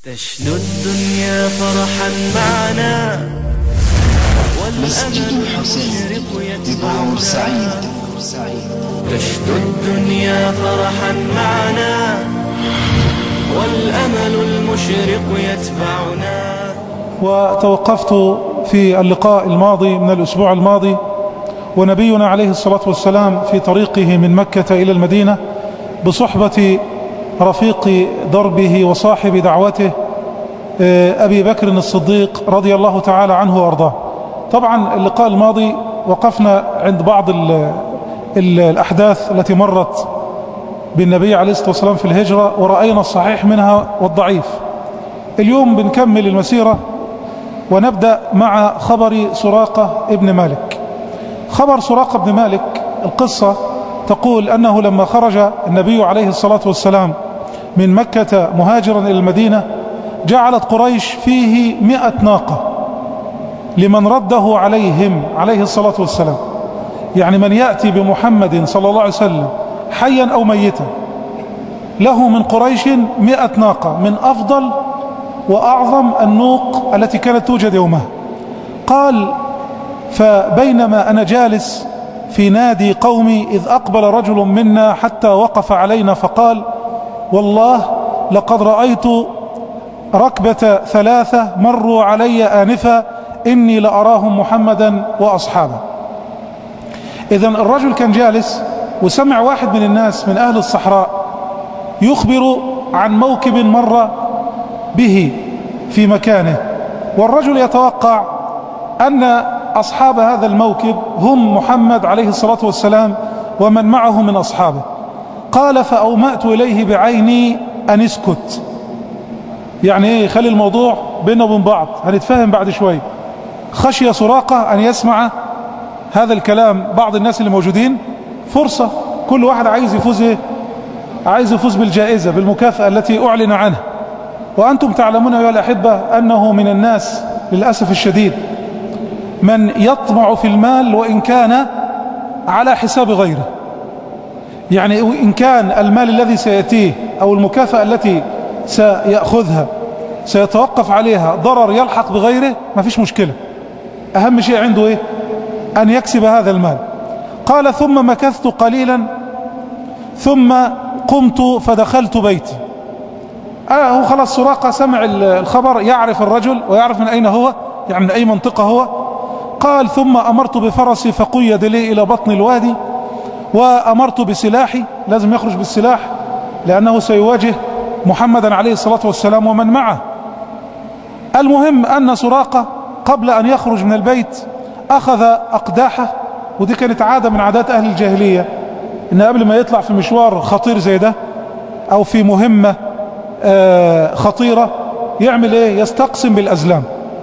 تشنو الدنيا فرحا معنا مسجد الحسين ببعور سعيد تشنو الدنيا فرحا معنا والأمل المشرق يتبعنا وتوقفت في اللقاء الماضي من الأسبوع الماضي ونبينا عليه الصلاة والسلام في طريقه من مكة إلى المدينة بصحبة رفيق دربه وصاحب دعوته أبي بكر الصديق رضي الله تعالى عنه وأرضاه طبعا اللقاء الماضي وقفنا عند بعض ال ال الأحداث التي مرت بالنبي عليه الصلاة والسلام في الهجرة ورأينا الصحيح منها والضعيف اليوم بنكمل المسيرة ونبدأ مع خبر سراقة ابن مالك خبر سراقة ابن مالك القصة تقول أنه لما خرج النبي عليه الصلاة والسلام من مكة مهاجرا إلى المدينة جعلت قريش فيه مئة ناقة لمن رده عليهم عليه الصلاة والسلام يعني من يأتي بمحمد صلى الله عليه وسلم حيا أو ميتا له من قريش مئة ناقة من أفضل وأعظم النوق التي كانت توجد يومها قال فبينما أنا جالس في نادي قومي إذ أقبل رجل منا حتى وقف علينا فقال والله لقد رأيت ركبة ثلاثة مروا علي آنفا إني لأراهم محمدا وأصحابه إذا الرجل كان جالس وسمع واحد من الناس من أهل الصحراء يخبر عن موكب مر به في مكانه والرجل يتوقع أن أصحاب هذا الموكب هم محمد عليه الصلاة والسلام ومن معه من أصحابه قال فأومأت إليه بعيني أن اسكت يعني ايه خلي الموضوع بيننا وبين بعض هنتفاهم بعد شوي خشي سراقة أن يسمع هذا الكلام بعض الناس اللي موجودين فرصة كل واحد عايز يفوز ايه عايز يفوز بالجائزة بالمكافأة التي أعلن عنها وأنتم تعلمون أيها الأحبة أنه من الناس للأسف الشديد من يطمع في المال وإن كان على حساب غيره يعني إن كان المال الذي سيأتيه أو المكافأة التي سيأخذها سيتوقف عليها ضرر يلحق بغيره ما فيش مشكلة أهم شيء عنده إيه أن يكسب هذا المال قال ثم مكثت قليلا ثم قمت فدخلت بيتي آه هو خلاص سراقة سمع الخبر يعرف الرجل ويعرف من أين هو يعني من أي منطقة هو قال ثم أمرت بفرسي فقيد لي إلى بطن الوادي وأمرت بسلاحي لازم يخرج بالسلاح لأنه سيواجه محمدا عليه الصلاة والسلام ومن معه المهم أن سراقة قبل أن يخرج من البيت أخذ أقداحه ودي كانت عادة من عادات أهل الجاهلية إن قبل ما يطلع في مشوار خطير زي ده أو في مهمة خطيرة يعمل إيه يستقسم بالأزلام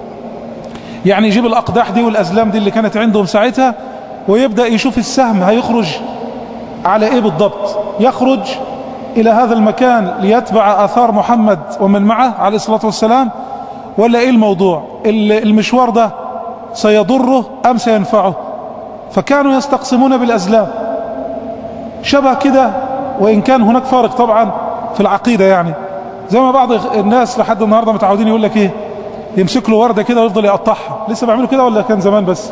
يعني يجيب الأقداح دي والأزلام دي اللي كانت عندهم ساعتها ويبدأ يشوف السهم هيخرج على إيه بالضبط يخرج إلى هذا المكان ليتبع آثار محمد ومن معه عليه الصلاة والسلام ولا إيه الموضوع المشوار ده سيضره أم سينفعه فكانوا يستقسمون بالأزلام شبه كده وإن كان هناك فارق طبعا في العقيدة يعني زي ما بعض الناس لحد النهاردة متعودين يقول لك إيه يمسك له وردة كده ويفضل يقطعها لسه بيعملوا كده ولا كان زمان بس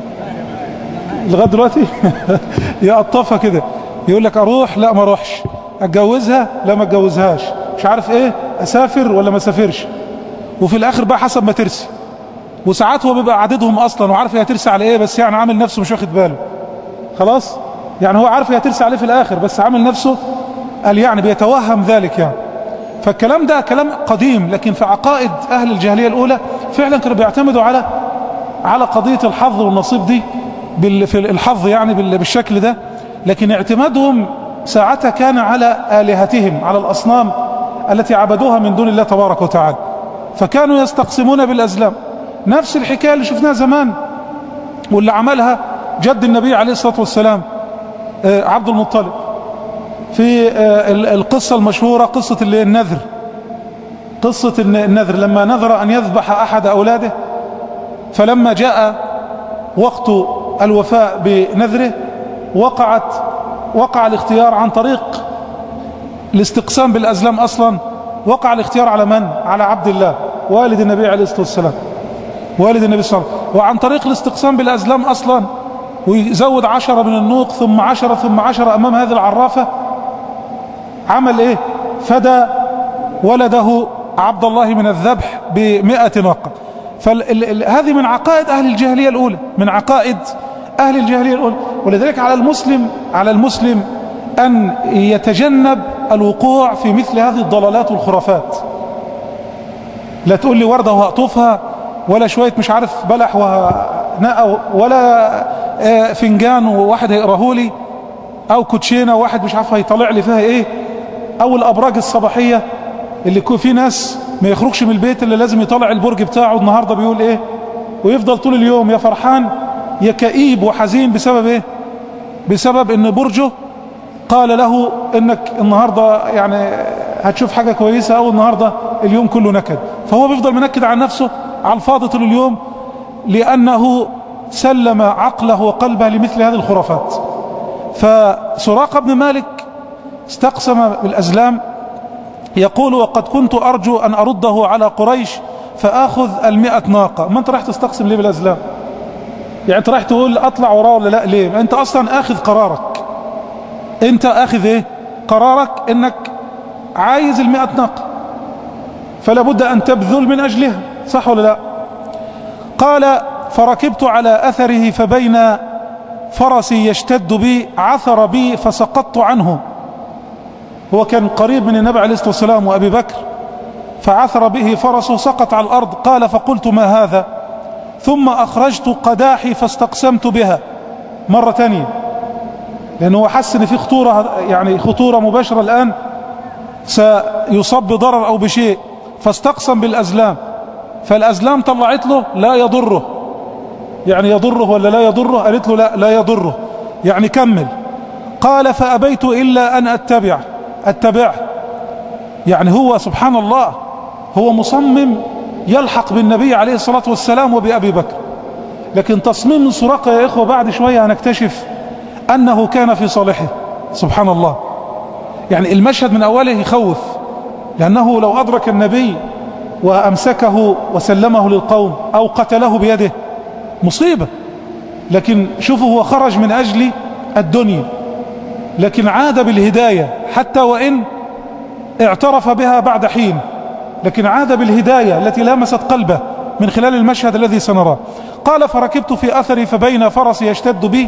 لغاية دلوقتي يقطفها كده يقول لك أروح لا ما أروحش اتجوزها لا ما اتجوزهاش مش عارف ايه اسافر ولا ما اسافرش وفي الاخر بقى حسب ما ترسي وساعات هو بيبقى عددهم اصلا وعارف هي هترسي على ايه بس يعني عامل نفسه مش واخد باله خلاص يعني هو عارف هي هترسي عليه في الاخر بس عامل نفسه قال يعني بيتوهم ذلك يعني فالكلام ده كلام قديم لكن في عقائد اهل الجاهليه الاولى فعلا كانوا بيعتمدوا على على قضيه الحظ والنصيب دي في الحظ يعني بالشكل ده لكن اعتمادهم ساعتها كان على آلهتهم على الأصنام التي عبدوها من دون الله تبارك وتعالى فكانوا يستقسمون بالأزلام نفس الحكاية اللي شفناها زمان واللي عملها جد النبي عليه الصلاة والسلام عبد المطلب في القصة المشهورة قصة النذر قصة النذر لما نذر أن يذبح أحد أولاده فلما جاء وقت الوفاء بنذره وقعت وقع الاختيار عن طريق الاستقسام بالأزلام أصلا وقع الاختيار على من على عبد الله والد النبي عليه الصلاة والسلام والد النبي صلى الله عليه وسلم وعن طريق الاستقسام بالأزلام أصلا ويزود عشرة من النوق ثم عشرة ثم عشرة أمام هذه العرافة عمل إيه فدى ولده عبد الله من الذبح بمئة ناقة فهذه من عقائد أهل الجاهلية الأولى من عقائد أهل الجاهلية الأولى ولذلك على المسلم على المسلم أن يتجنب الوقوع في مثل هذه الضلالات والخرافات لا تقول لي وردة وهقطفها ولا شوية مش عارف بلح وهنقى ولا آه، فنجان وواحد هيقرهولي او كوتشينة وواحد مش عارف هيطلع لي فيها ايه او الابراج الصباحية اللي يكون في ناس ما يخرجش من البيت اللي لازم يطلع البرج بتاعه النهاردة بيقول ايه ويفضل طول اليوم يا فرحان يا كئيب وحزين بسبب ايه بسبب ان برجه قال له انك النهاردة يعني هتشوف حاجة كويسة او النهاردة اليوم كله نكد فهو بيفضل منكد على نفسه على الفاضي طول اليوم لانه سلم عقله وقلبه لمثل هذه الخرافات فسراقة بن مالك استقسم بالأزلام يقول وقد كنت أرجو أن أرده على قريش فآخذ المئة ناقة ما أنت راح تستقسم ليه بالأزلام يعني أنت راح تقول أطلع وراه ولا لا ليه أنت أصلا آخذ قرارك أنت آخذ إيه قرارك أنك عايز المئة ناقة فلا بد أن تبذل من أجلها صح ولا لا قال فركبت على أثره فبين فرسي يشتد بي عثر بي فسقطت عنه هو كان قريب من النبي عليه الصلاة والسلام وأبي بكر فعثر به فرسه سقط على الأرض قال فقلت ما هذا ثم أخرجت قداحي فاستقسمت بها مرة تانية لأنه حس ان في خطورة يعني خطورة مباشرة الآن سيصاب بضرر أو بشيء فاستقسم بالأزلام فالأزلام طلعت له لا يضره يعني يضره ولا لا يضره قالت له لا لا يضره يعني كمل قال فأبيت إلا أن أتبع أتبعه يعني هو سبحان الله هو مصمم يلحق بالنبي عليه الصلاة والسلام وبأبي بكر لكن تصميم سراقة يا إخوة بعد شوية هنكتشف أنه كان في صالحه سبحان الله يعني المشهد من أوله يخوف لأنه لو أدرك النبي وأمسكه وسلمه للقوم أو قتله بيده مصيبة لكن شوفوا هو خرج من أجل الدنيا لكن عاد بالهداية حتى وإن اعترف بها بعد حين لكن عاد بالهداية التي لامست قلبه من خلال المشهد الذي سنراه قال فركبت في أثري فبين فرسي يشتد بي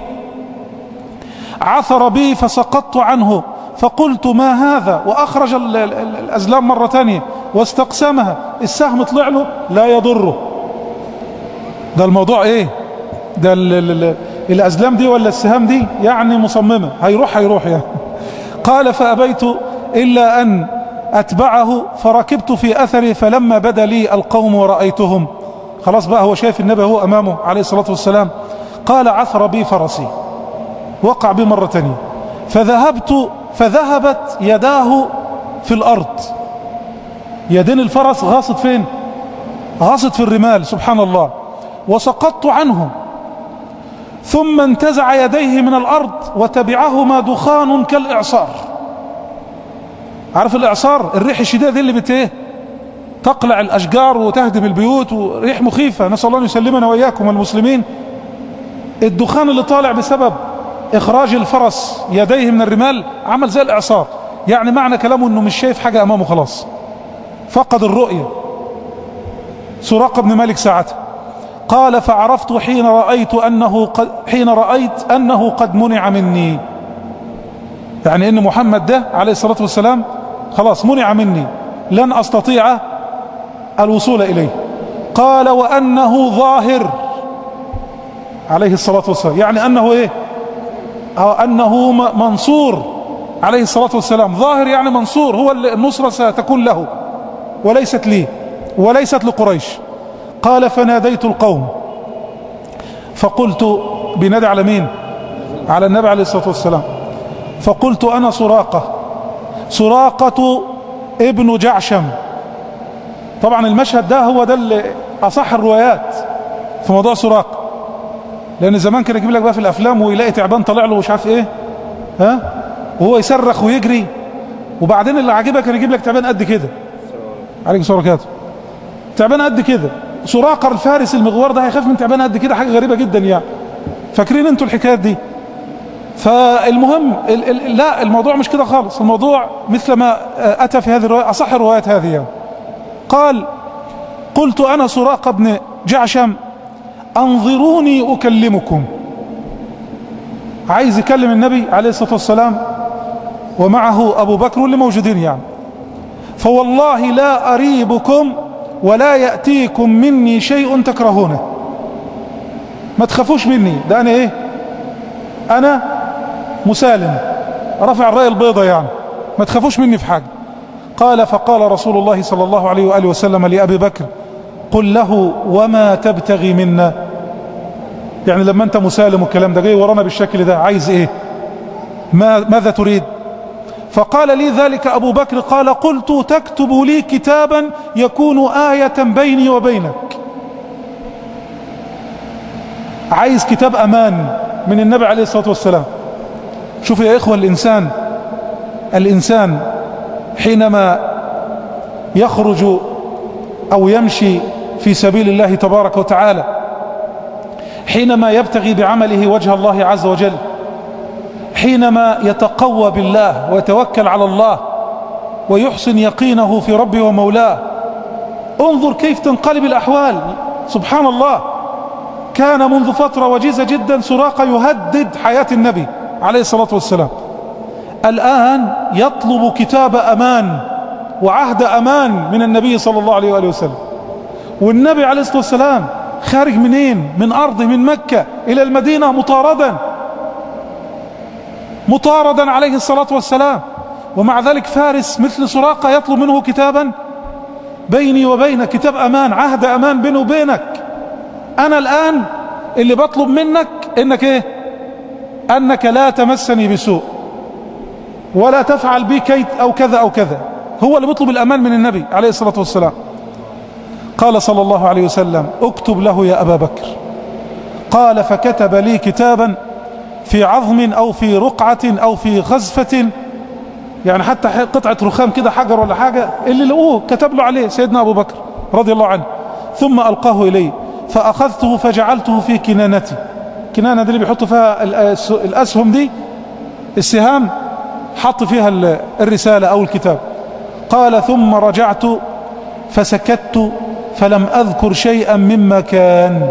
عثر بي فسقطت عنه فقلت ما هذا وأخرج الأزلام مرة ثانية واستقسمها السهم طلع له لا يضره ده الموضوع ايه ده ال ال الازلام دي ولا السهام دي يعني مصممة هيروح هيروح يعني قال فأبيت إلا أن أتبعه فركبت في أثره فلما بدا لي القوم ورأيتهم خلاص بقى هو شايف النبي هو أمامه عليه الصلاة والسلام قال عثر بي فرسي وقع بي مرة تانية فذهبت فذهبت يداه في الأرض يدين الفرس غاصت فين غاصت في الرمال سبحان الله وسقطت عنه ثم انتزع يديه من الأرض وتبعهما دخان كالإعصار عارف الإعصار الريح الشديدة اللي بت ايه تقلع الأشجار وتهدم البيوت وريح مخيفة نسأل الله أن يسلمنا وإياكم المسلمين الدخان اللي طالع بسبب إخراج الفرس يديه من الرمال عمل زي الإعصار يعني معنى كلامه أنه مش شايف حاجة أمامه خلاص فقد الرؤية سراق بن مالك ساعتها قال فعرفت حين رأيت أنه قد حين رأيت أنه قد منع مني يعني أن محمد ده عليه الصلاة والسلام خلاص منع مني لن أستطيع الوصول إليه قال وأنه ظاهر عليه الصلاة والسلام يعني أنه إيه أو أنه منصور عليه الصلاة والسلام ظاهر يعني منصور هو النصرة ستكون له وليست لي وليست لقريش قال فناديت القوم فقلت بنادي على مين على النبي عليه الصلاة والسلام فقلت أنا سراقة سراقة ابن جعشم طبعا المشهد ده هو ده اللي أصح الروايات في موضوع سراقة لأن زمان كان يجيب لك بقى في الأفلام ويلاقي تعبان طالع له مش عارف إيه ها وهو يصرخ ويجري وبعدين اللي عاجبك كان يجيب لك تعبان قد كده عليك الصلاة والسلام تعبان قد كده سراقة الفارس المغوار ده هيخاف من تعبان قد كده حاجة غريبة جدا يعني فاكرين انتوا الحكايات دي فالمهم ال ال لا الموضوع مش كده خالص الموضوع مثل ما أتى في هذه الرواية أصح الروايات هذه يعني. قال قلت أنا سراقة بن جعشم أنظروني أكلمكم عايز يكلم النبي عليه الصلاة والسلام ومعه أبو بكر اللي موجودين يعني فوالله لا أريبكم ولا يأتيكم مني شيء تكرهونه ما تخافوش مني ده أنا إيه أنا مسالم رفع الرأي البيضة يعني ما تخافوش مني في حاجة قال فقال رسول الله صلى الله عليه وآله وسلم لأبي بكر قل له وما تبتغي منا يعني لما انت مسالم والكلام ده جاي ورانا بالشكل ده عايز ايه ما ماذا تريد فقال لي ذلك أبو بكر قال قلت تكتب لي كتابا يكون آية بيني وبينك عايز كتاب أمان من النبي عليه الصلاة والسلام شوف يا إخوة الإنسان الإنسان حينما يخرج أو يمشي في سبيل الله تبارك وتعالى حينما يبتغي بعمله وجه الله عز وجل حينما يتقوى بالله ويتوكل على الله ويحسن يقينه في ربه ومولاه انظر كيف تنقلب الأحوال سبحان الله كان منذ فترة وجيزة جدا سراقة يهدد حياة النبي عليه الصلاة والسلام الآن يطلب كتاب أمان وعهد أمان من النبي صلى الله عليه وآله وسلم والنبي عليه الصلاة والسلام خارج منين من أرضه من مكة إلى المدينة مطاردا مطاردا عليه الصلاة والسلام ومع ذلك فارس مثل سراقة يطلب منه كتابا بيني وبينك كتاب أمان عهد أمان بيني وبينك أنا الآن اللي بطلب منك إنك إيه أنك لا تمسني بسوء ولا تفعل بي كيد أو كذا أو كذا هو اللي بيطلب الأمان من النبي عليه الصلاة والسلام قال صلى الله عليه وسلم اكتب له يا أبا بكر قال فكتب لي كتابا في عظم أو في رقعة أو في غزفة يعني حتى قطعة رخام كده حجر ولا حاجة اللي لقوه كتب له عليه سيدنا أبو بكر رضي الله عنه ثم ألقاه إلي فأخذته فجعلته في كنانتي كنانة دي اللي بيحطوا فيها الأسهم دي السهام حط فيها الرسالة أو الكتاب قال ثم رجعت فسكت فلم أذكر شيئا مما كان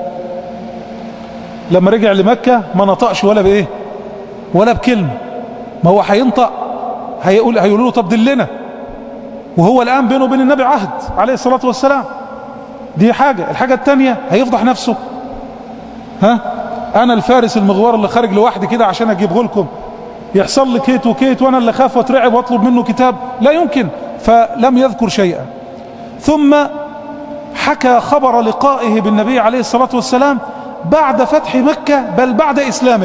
لما رجع لمكة ما نطقش ولا بإيه ولا بكلمة ما هو هينطق هيقول هيقولوا له طب دلنا وهو الآن بينه وبين النبي عهد عليه الصلاة والسلام دي حاجة الحاجة التانية هيفضح نفسه ها أنا الفارس المغوار اللي خارج لوحدي كده عشان أجيبه لكم يحصل لي كيت وكيت وأنا اللي خاف واترعب واطلب منه كتاب لا يمكن فلم يذكر شيئا ثم حكى خبر لقائه بالنبي عليه الصلاة والسلام بعد فتح مكة بل بعد إسلامه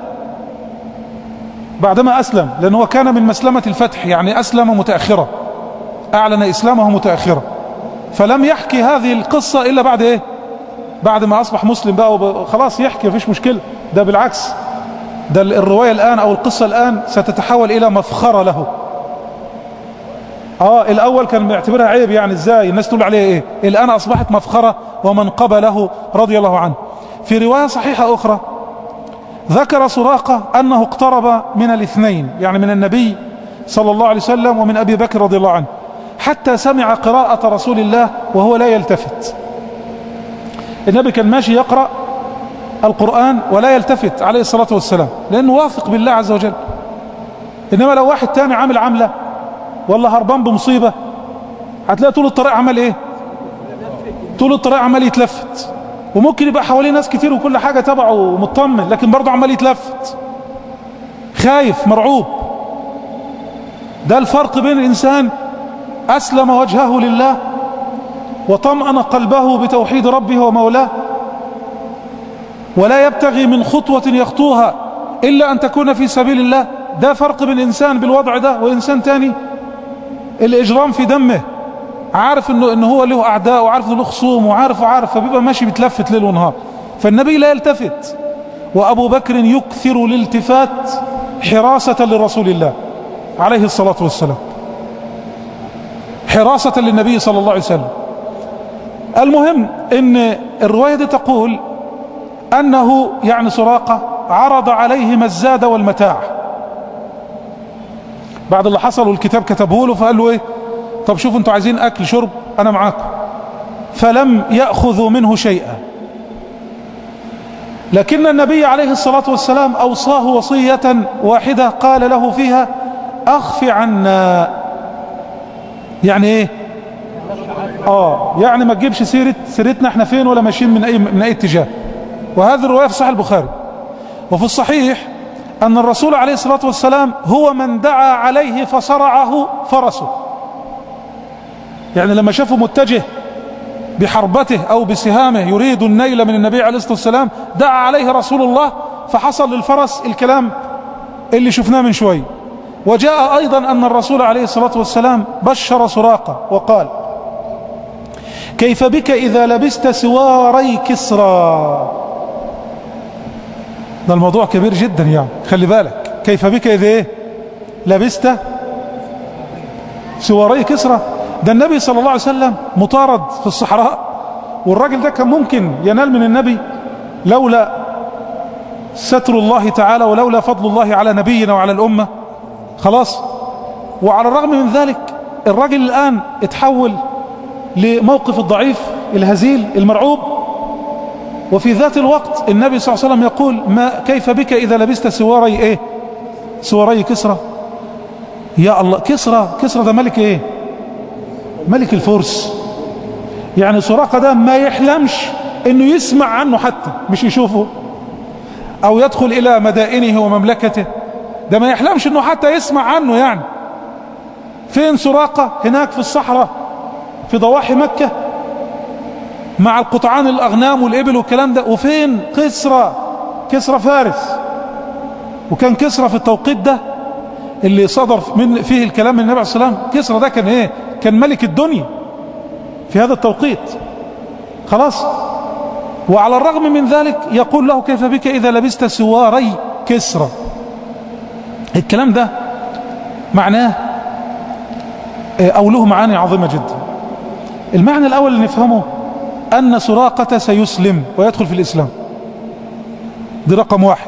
بعدما أسلم لأنه هو كان من مسلمة الفتح يعني أسلم متأخرة أعلن إسلامه متأخرة فلم يحكي هذه القصة إلا بعد إيه بعد ما أصبح مسلم بقى خلاص يحكي مفيش مشكلة ده بالعكس ده الرواية الآن أو القصة الآن ستتحول إلى مفخرة له اه الاول كان بيعتبرها عيب يعني ازاي الناس تقول عليه ايه الان اصبحت مفخرة ومنقبة له رضي الله عنه في رواية صحيحة اخرى ذكر سراقة انه اقترب من الاثنين يعني من النبي صلى الله عليه وسلم ومن ابي بكر رضي الله عنه حتى سمع قراءة رسول الله وهو لا يلتفت النبي كان ماشي يقرأ القرآن ولا يلتفت عليه الصلاة والسلام لأنه واثق بالله عز وجل إنما لو واحد تاني عامل عملة ولا هربان بمصيبة هتلاقي طول الطريق عمل ايه طول الطريق عمال يتلفت وممكن يبقى حواليه ناس كتير وكل حاجة تبعه ومطمن لكن برضه عمال يتلفت خايف مرعوب ده الفرق بين الإنسان أسلم وجهه لله وطمأن قلبه بتوحيد ربه ومولاه ولا يبتغي من خطوة يخطوها إلا أن تكون في سبيل الله ده فرق بين إنسان بالوضع ده وإنسان تاني الإجرام في دمه عارف إنه, إنه هو له أعداء وعارف إنه له خصوم وعارف وعارف فبيبقى ماشي بيتلفت ليل ونهار فالنبي لا يلتفت وأبو بكر يكثر الالتفات حراسة لرسول الله عليه الصلاة والسلام حراسة للنبي صلى الله عليه وسلم المهم ان الرواية دي تقول انه يعني سراقة عرض عليه الزاد والمتاع بعد اللي حصل والكتاب كتبه له فقال له ايه طب شوفوا انتوا عايزين اكل شرب انا معاكم فلم يأخذوا منه شيئا لكن النبي عليه الصلاة والسلام أوصاه وصية واحدة قال له فيها أخف عنا يعني إيه آه يعني ما تجيبش سيرة سيرتنا احنا فين ولا ماشيين من أي, من أي اتجاه وهذه الرواية في صحيح البخاري وفي الصحيح أن الرسول عليه الصلاة والسلام هو من دعا عليه فصرعه فرسه يعني لما شافه متجه بحربته أو بسهامه يريد النيل من النبي عليه الصلاة والسلام دعا عليه رسول الله فحصل للفرس الكلام اللي شفناه من شوي وجاء أيضا أن الرسول عليه الصلاة والسلام بشر سراقة وقال كيف بك إذا لبست سواري كسرى ده الموضوع كبير جدا يعني خلي بالك كيف بك إذا إيه لبست سواري كسرى ده النبي صلى الله عليه وسلم مطارد في الصحراء والراجل ده كان ممكن ينال من النبي لولا ستر الله تعالى ولولا فضل الله على نبينا وعلى الأمة خلاص وعلى الرغم من ذلك الراجل الآن اتحول لموقف الضعيف الهزيل المرعوب وفي ذات الوقت النبي صلى الله عليه وسلم يقول ما كيف بك إذا لبست سواري ايه سواري كسرى يا الله كسرى كسرى ده ملك ايه ملك الفرس يعني سراقة ده ما يحلمش انه يسمع عنه حتى مش يشوفه او يدخل الى مدائنه ومملكته ده ما يحلمش انه حتى يسمع عنه يعني فين سراقة هناك في الصحراء في ضواحي مكة مع القطعان الاغنام والابل والكلام ده وفين كسرى كسرى فارس وكان كسرى في التوقيت ده اللي صدر من فيه الكلام من النبي عليه الصلاة والسلام كسرى ده كان ايه كان ملك الدنيا في هذا التوقيت خلاص وعلى الرغم من ذلك يقول له كيف بك إذا لبست سواري كسرى الكلام ده معناه أو له معاني عظيمة جدا المعنى الأول اللي نفهمه أن سراقة سيسلم ويدخل في الإسلام دي رقم واحد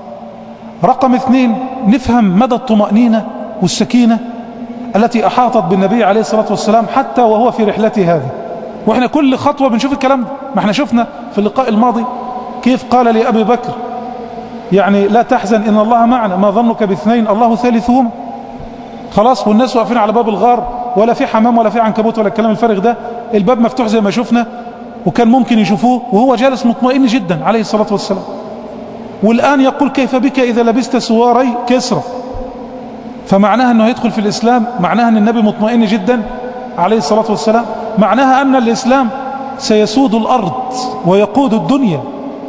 رقم اثنين نفهم مدى الطمأنينة والسكينة التي أحاطت بالنبي عليه الصلاة والسلام حتى وهو في رحلته هذه وإحنا كل خطوة بنشوف الكلام ده ما احنا شفنا في اللقاء الماضي كيف قال لأبي بكر يعني لا تحزن إن الله معنا ما ظنك باثنين الله ثالثهما خلاص والناس واقفين على باب الغار ولا في حمام ولا في عنكبوت ولا الكلام الفارغ ده الباب مفتوح زي ما شفنا وكان ممكن يشوفوه وهو جالس مطمئن جدا عليه الصلاة والسلام والآن يقول كيف بك إذا لبست سواري كسرى فمعناها أنه يدخل في الإسلام معناها أن النبي مطمئن جدا عليه الصلاة والسلام معناها أن الإسلام سيسود الأرض ويقود الدنيا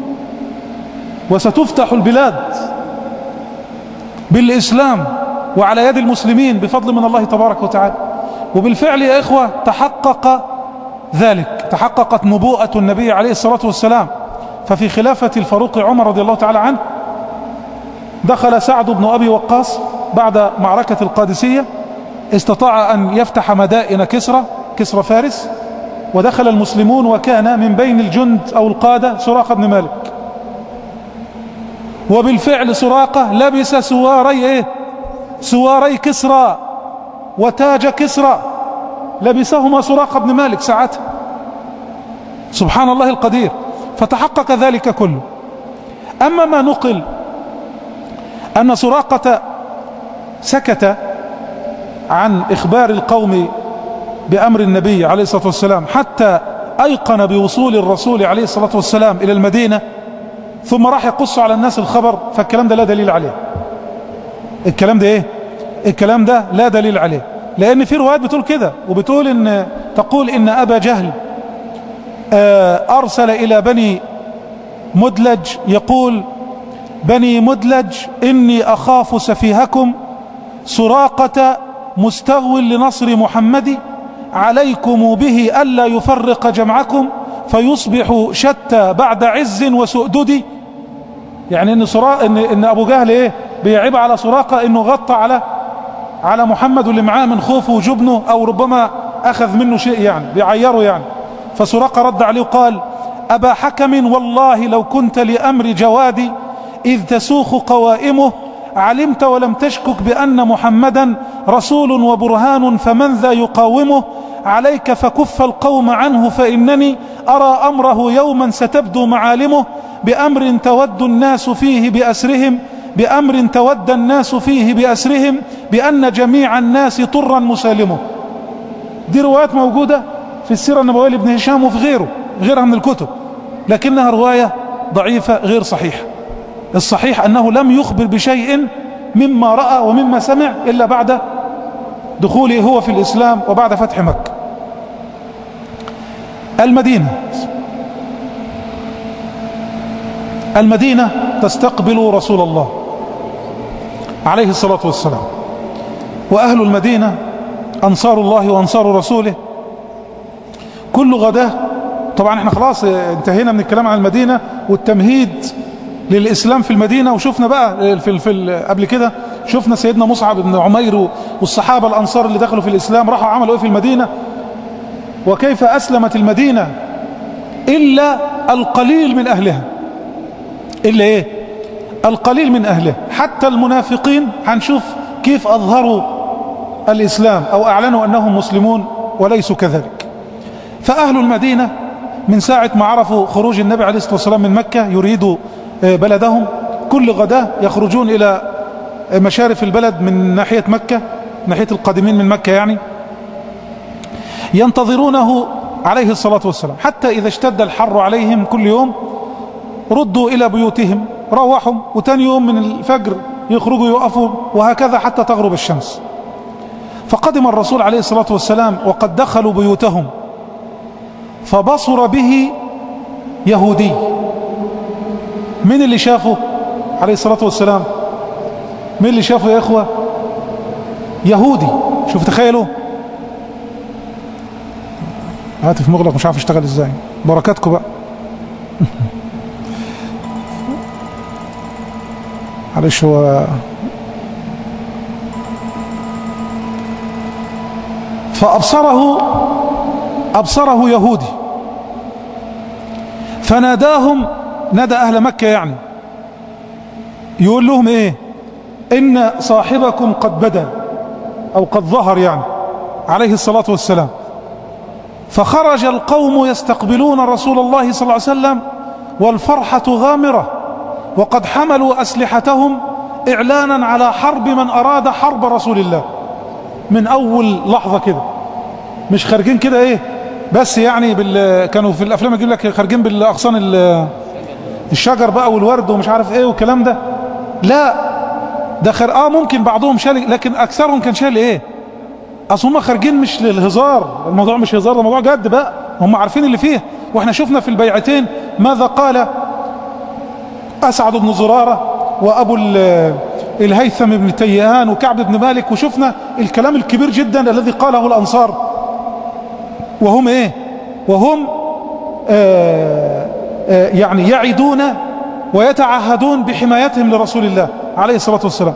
وستفتح البلاد بالإسلام وعلى يد المسلمين بفضل من الله تبارك وتعالى وبالفعل يا إخوة تحقق ذلك تحققت نبوءة النبي عليه الصلاة والسلام ففي خلافة الفاروق عمر رضي الله تعالى عنه دخل سعد بن أبي وقاص بعد معركة القادسية استطاع أن يفتح مدائن كسرى كسرى فارس ودخل المسلمون وكان من بين الجند أو القادة سراقة بن مالك وبالفعل سراقة لبس سواري ايه سواري كسرى وتاج كسرى لبسهما سراقة بن مالك ساعتها سبحان الله القدير فتحقق ذلك كله أما ما نقل أن سراقة سكت عن إخبار القوم بأمر النبي عليه الصلاة والسلام حتى أيقن بوصول الرسول عليه الصلاة والسلام إلى المدينة ثم راح يقص على الناس الخبر فالكلام ده لا دليل عليه الكلام ده ايه الكلام ده لا دليل عليه لان في روايات بتقول كده وبتقول ان تقول ان ابا جهل ارسل الى بني مدلج يقول بني مدلج اني اخاف سفيهكم سراقة مستغو لنصر محمد عليكم به ألا يفرق جمعكم فيصبح شتى بعد عز وسؤدد يعني ان سراق ان, إن ابو جهل ايه بيعيب على سراقة انه غطى على على محمد واللي معاه من خوفه وجبنه او ربما أخذ منه شيء يعني بيعيره يعني فسراقة رد عليه وقال أبا حكم والله لو كنت لأمر جوادي إذ تسوخ قوائمه علمت ولم تشكك بأن محمدا رسول وبرهان فمن ذا يقاومه عليك فكف القوم عنه فإنني أرى أمره يوما ستبدو معالمه بأمر تود الناس فيه بأسرهم بأمر تود الناس فيه بأسرهم بأن جميع الناس طرا مسالمه دي روايات موجودة في السيرة النبوية لابن هشام وفي غيره غيرها من الكتب لكنها رواية ضعيفة غير صحيحة الصحيح أنه لم يخبر بشيء مما رأى ومما سمع إلا بعد دخوله هو في الإسلام وبعد فتح مكة المدينة المدينة تستقبل رسول الله عليه الصلاة والسلام وأهل المدينة أنصار الله وأنصار رسوله كل غداة طبعا احنا خلاص انتهينا من الكلام عن المدينة والتمهيد للإسلام في المدينة وشفنا بقى في, في قبل كده شفنا سيدنا مصعب بن عمير والصحابة الأنصار اللي دخلوا في الإسلام راحوا عملوا ايه في المدينة وكيف أسلمت المدينة إلا القليل من أهلها إلا إيه القليل من أهله حتى المنافقين هنشوف كيف أظهروا الإسلام أو أعلنوا أنهم مسلمون وليسوا كذلك فأهل المدينة من ساعة ما عرفوا خروج النبي عليه الصلاة والسلام من مكة يريدوا بلدهم كل غداة يخرجون إلى مشارف البلد من ناحية مكة ناحية القادمين من مكة يعني ينتظرونه عليه الصلاة والسلام حتى إذا اشتد الحر عليهم كل يوم ردوا إلى بيوتهم روحوا وتاني يوم من الفجر يخرجوا يقفوا وهكذا حتى تغرب الشمس فقدم الرسول عليه الصلاة والسلام وقد دخلوا بيوتهم فبصر به يهودي من اللي شافه عليه الصلاة والسلام من اللي شافه يا إخوة يهودي شوف تخيلوا هاتف مغلق مش عارف اشتغل ازاي بركاتكم بقى معلش هو فأبصره أبصره يهودي فناداهم ندى أهل مكة يعني يقول لهم إيه إن صاحبكم قد بدا أو قد ظهر يعني عليه الصلاة والسلام فخرج القوم يستقبلون رسول الله صلى الله عليه وسلم والفرحة غامرة وقد حملوا أسلحتهم إعلانا على حرب من أراد حرب رسول الله من أول لحظة كده مش خارجين كده إيه بس يعني بال... كانوا في الأفلام يجيب لك خارجين بالأغصان ال... الشجر بقى والورد ومش عارف إيه والكلام ده لا ده خير آه ممكن بعضهم شال لكن أكثرهم كان شال إيه أصل هم خارجين مش للهزار الموضوع مش هزار ده موضوع جد بقى هم عارفين اللي فيه واحنا شفنا في البيعتين ماذا قال أسعد بن زرارة وأبو الهيثم بن تيهان وكعب بن مالك وشفنا الكلام الكبير جدا الذي قاله الأنصار وهم إيه وهم آآ آآ يعني يعدون ويتعهدون بحمايتهم لرسول الله عليه الصلاة والسلام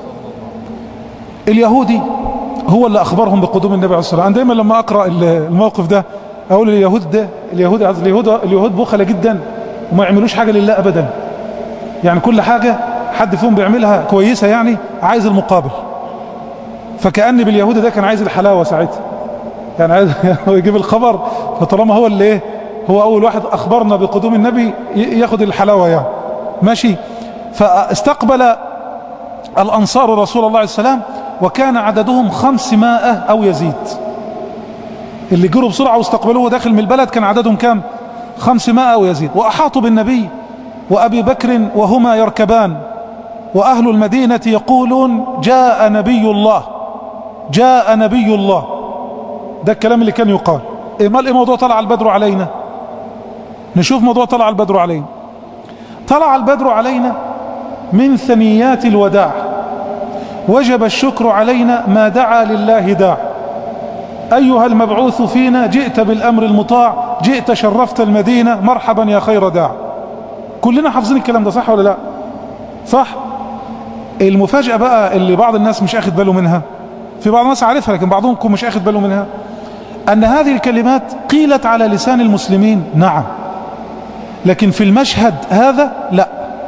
اليهودي هو اللي أخبرهم بقدوم النبي عليه الصلاة والسلام دايما لما أقرأ الموقف ده أقول اليهود ده اليهود اليهود اليهود بخلة جدا وما يعملوش حاجة لله أبدا يعني كل حاجة حد فيهم بيعملها كويسة يعني عايز المقابل فكأن باليهود ده كان عايز الحلاوة ساعتها يعني عايز يجيب الخبر فطالما هو اللي ايه هو أول واحد أخبرنا بقدوم النبي ياخد الحلاوة يعني ماشي فاستقبل الأنصار رسول الله عليه السلام وكان عددهم خمسمائة أو يزيد اللي جروا بسرعة واستقبلوه داخل من البلد كان عددهم كام خمسمائة أو يزيد وأحاطوا بالنبي وأبي بكر وهما يركبان وأهل المدينة يقولون جاء نبي الله جاء نبي الله ده الكلام اللي كان يقال إيه ما الموضوع طلع البدر علينا نشوف موضوع طلع البدر علينا طلع البدر علينا من ثنيات الوداع وجب الشكر علينا ما دعا لله داع أيها المبعوث فينا جئت بالأمر المطاع جئت شرفت المدينة مرحبا يا خير داع كلنا حافظين الكلام ده صح ولا لا صح المفاجأة بقى اللي بعض الناس مش اخد باله منها في بعض الناس عارفها لكن بعضهم مش اخد باله منها أن هذه الكلمات قيلت على لسان المسلمين نعم لكن في المشهد هذا لا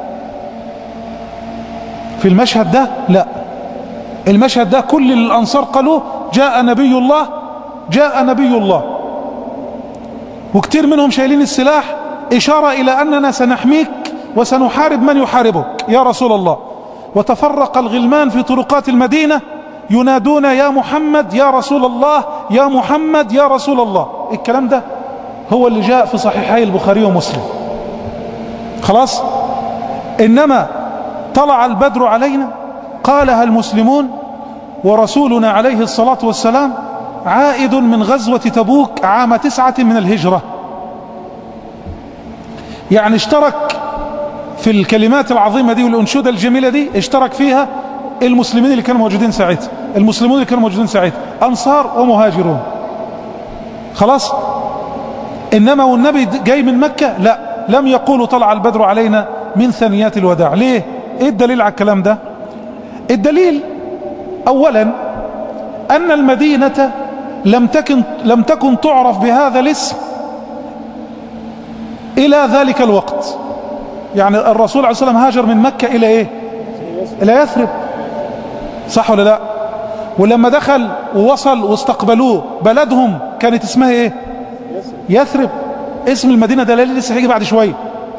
في المشهد ده لا المشهد ده كل الأنصار قالوا جاء نبي الله جاء نبي الله وكتير منهم شايلين السلاح إشارة إلى أننا سنحميك وسنحارب من يحاربك يا رسول الله وتفرق الغلمان في طرقات المدينة ينادون يا محمد يا رسول الله يا محمد يا رسول الله الكلام ده هو اللي جاء في صحيحي البخاري ومسلم خلاص إنما طلع البدر علينا قالها المسلمون ورسولنا عليه الصلاة والسلام عائد من غزوة تبوك عام تسعة من الهجرة يعني اشترك في الكلمات العظيمة دي والأنشودة الجميلة دي اشترك فيها المسلمين اللي كانوا موجودين ساعتها المسلمون اللي كانوا موجودين ساعتها أنصار ومهاجرون خلاص إنما والنبي جاي من مكة لا لم يقولوا طلع البدر علينا من ثنيات الوداع ليه ايه الدليل على الكلام ده الدليل اولا ان المدينة لم تكن, لم تكن تعرف بهذا الاسم الى ذلك الوقت يعني الرسول عليه الصلاة والسلام هاجر من مكة الى ايه الى يثرب صح ولا لا ولما دخل ووصل واستقبلوه بلدهم كانت اسمها ايه يثرب اسم المدينة ده لسه هيجي بعد شوية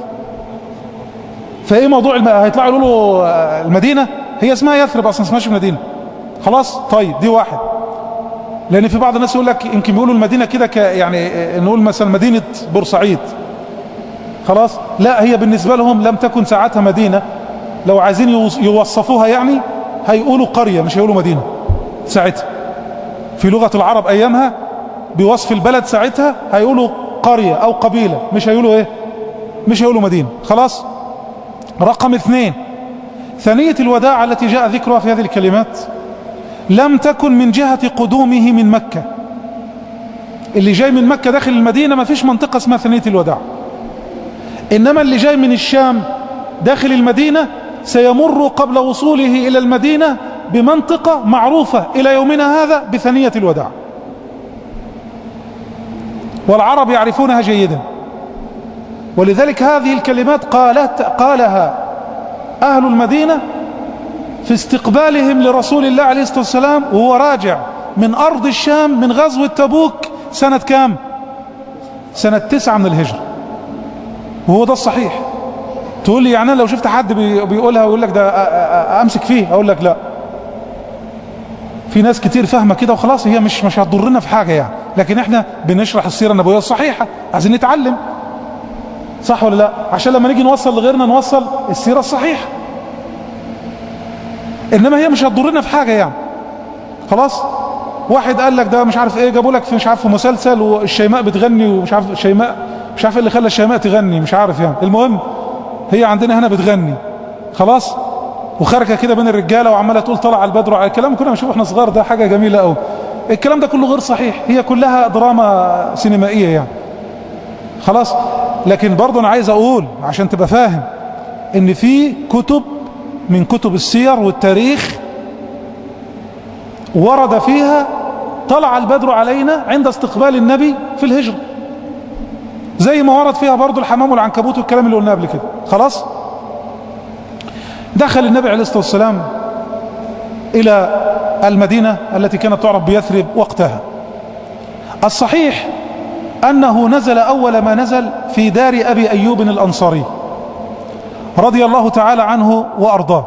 فايه موضوع الم... هيطلعوا يقولوا له المدينة هي اسمها يثرب اصلا اسمهاش المدينة خلاص طيب دي واحد لان في بعض الناس يقول لك يمكن بيقولوا المدينة كده ك... يعني نقول مثلا مدينة بورسعيد خلاص لا هي بالنسبة لهم لم تكن ساعتها مدينة لو عايزين يوصفوها يعني هيقولوا قرية مش هيقولوا مدينة ساعتها في لغة العرب ايامها بوصف البلد ساعتها هيقولوا قرية او قبيلة مش هيقولوا ايه مش هيقولوا مدينة خلاص رقم اثنين ثانية الوداع التي جاء ذكرها في هذه الكلمات لم تكن من جهة قدومه من مكة اللي جاي من مكة داخل المدينة ما فيش منطقة اسمها ثانية الوداع إنما اللي جاي من الشام داخل المدينة سيمر قبل وصوله إلى المدينة بمنطقة معروفة إلى يومنا هذا بثانية الوداع والعرب يعرفونها جيدا ولذلك هذه الكلمات قالت قالها أهل المدينة في استقبالهم لرسول الله عليه الصلاة والسلام وهو راجع من أرض الشام من غزوة تبوك سنة كام سنة تسعة من الهجرة وهو ده الصحيح تقول لي يعني أنا لو شفت حد بيقولها ويقول لك ده أمسك فيه أقول لك لا في ناس كتير فاهمة كده وخلاص هي مش مش هتضرنا في حاجة يعني لكن احنا بنشرح السيرة النبوية الصحيحة عايزين نتعلم صح ولا لا عشان لما نيجي نوصل لغيرنا نوصل السيرة الصحيحة انما هي مش هتضرنا في حاجة يعني خلاص واحد قال لك ده مش عارف ايه جابوا لك في مش عارف في مسلسل والشيماء بتغني ومش عارف الشيماء مش عارف اللي خلى الشيماء تغني مش عارف يعني المهم هي عندنا هنا بتغني خلاص وخارجه كده بين الرجاله وعماله تقول طلع البدر على الكلام كنا بنشوفه احنا صغار ده حاجه جميله قوي الكلام ده كله غير صحيح هي كلها دراما سينمائيه يعني خلاص لكن برضه انا عايز اقول عشان تبقى فاهم ان في كتب من كتب السير والتاريخ ورد فيها طلع البدر علينا عند استقبال النبي في الهجرة زي ما ورد فيها برضه الحمام والعنكبوت والكلام اللي قلناه قبل كده خلاص دخل النبي عليه الصلاة والسلام إلى المدينة التي كانت تعرف بيثرب وقتها الصحيح أنه نزل أول ما نزل في دار أبي أيوب الأنصاري رضي الله تعالى عنه وأرضاه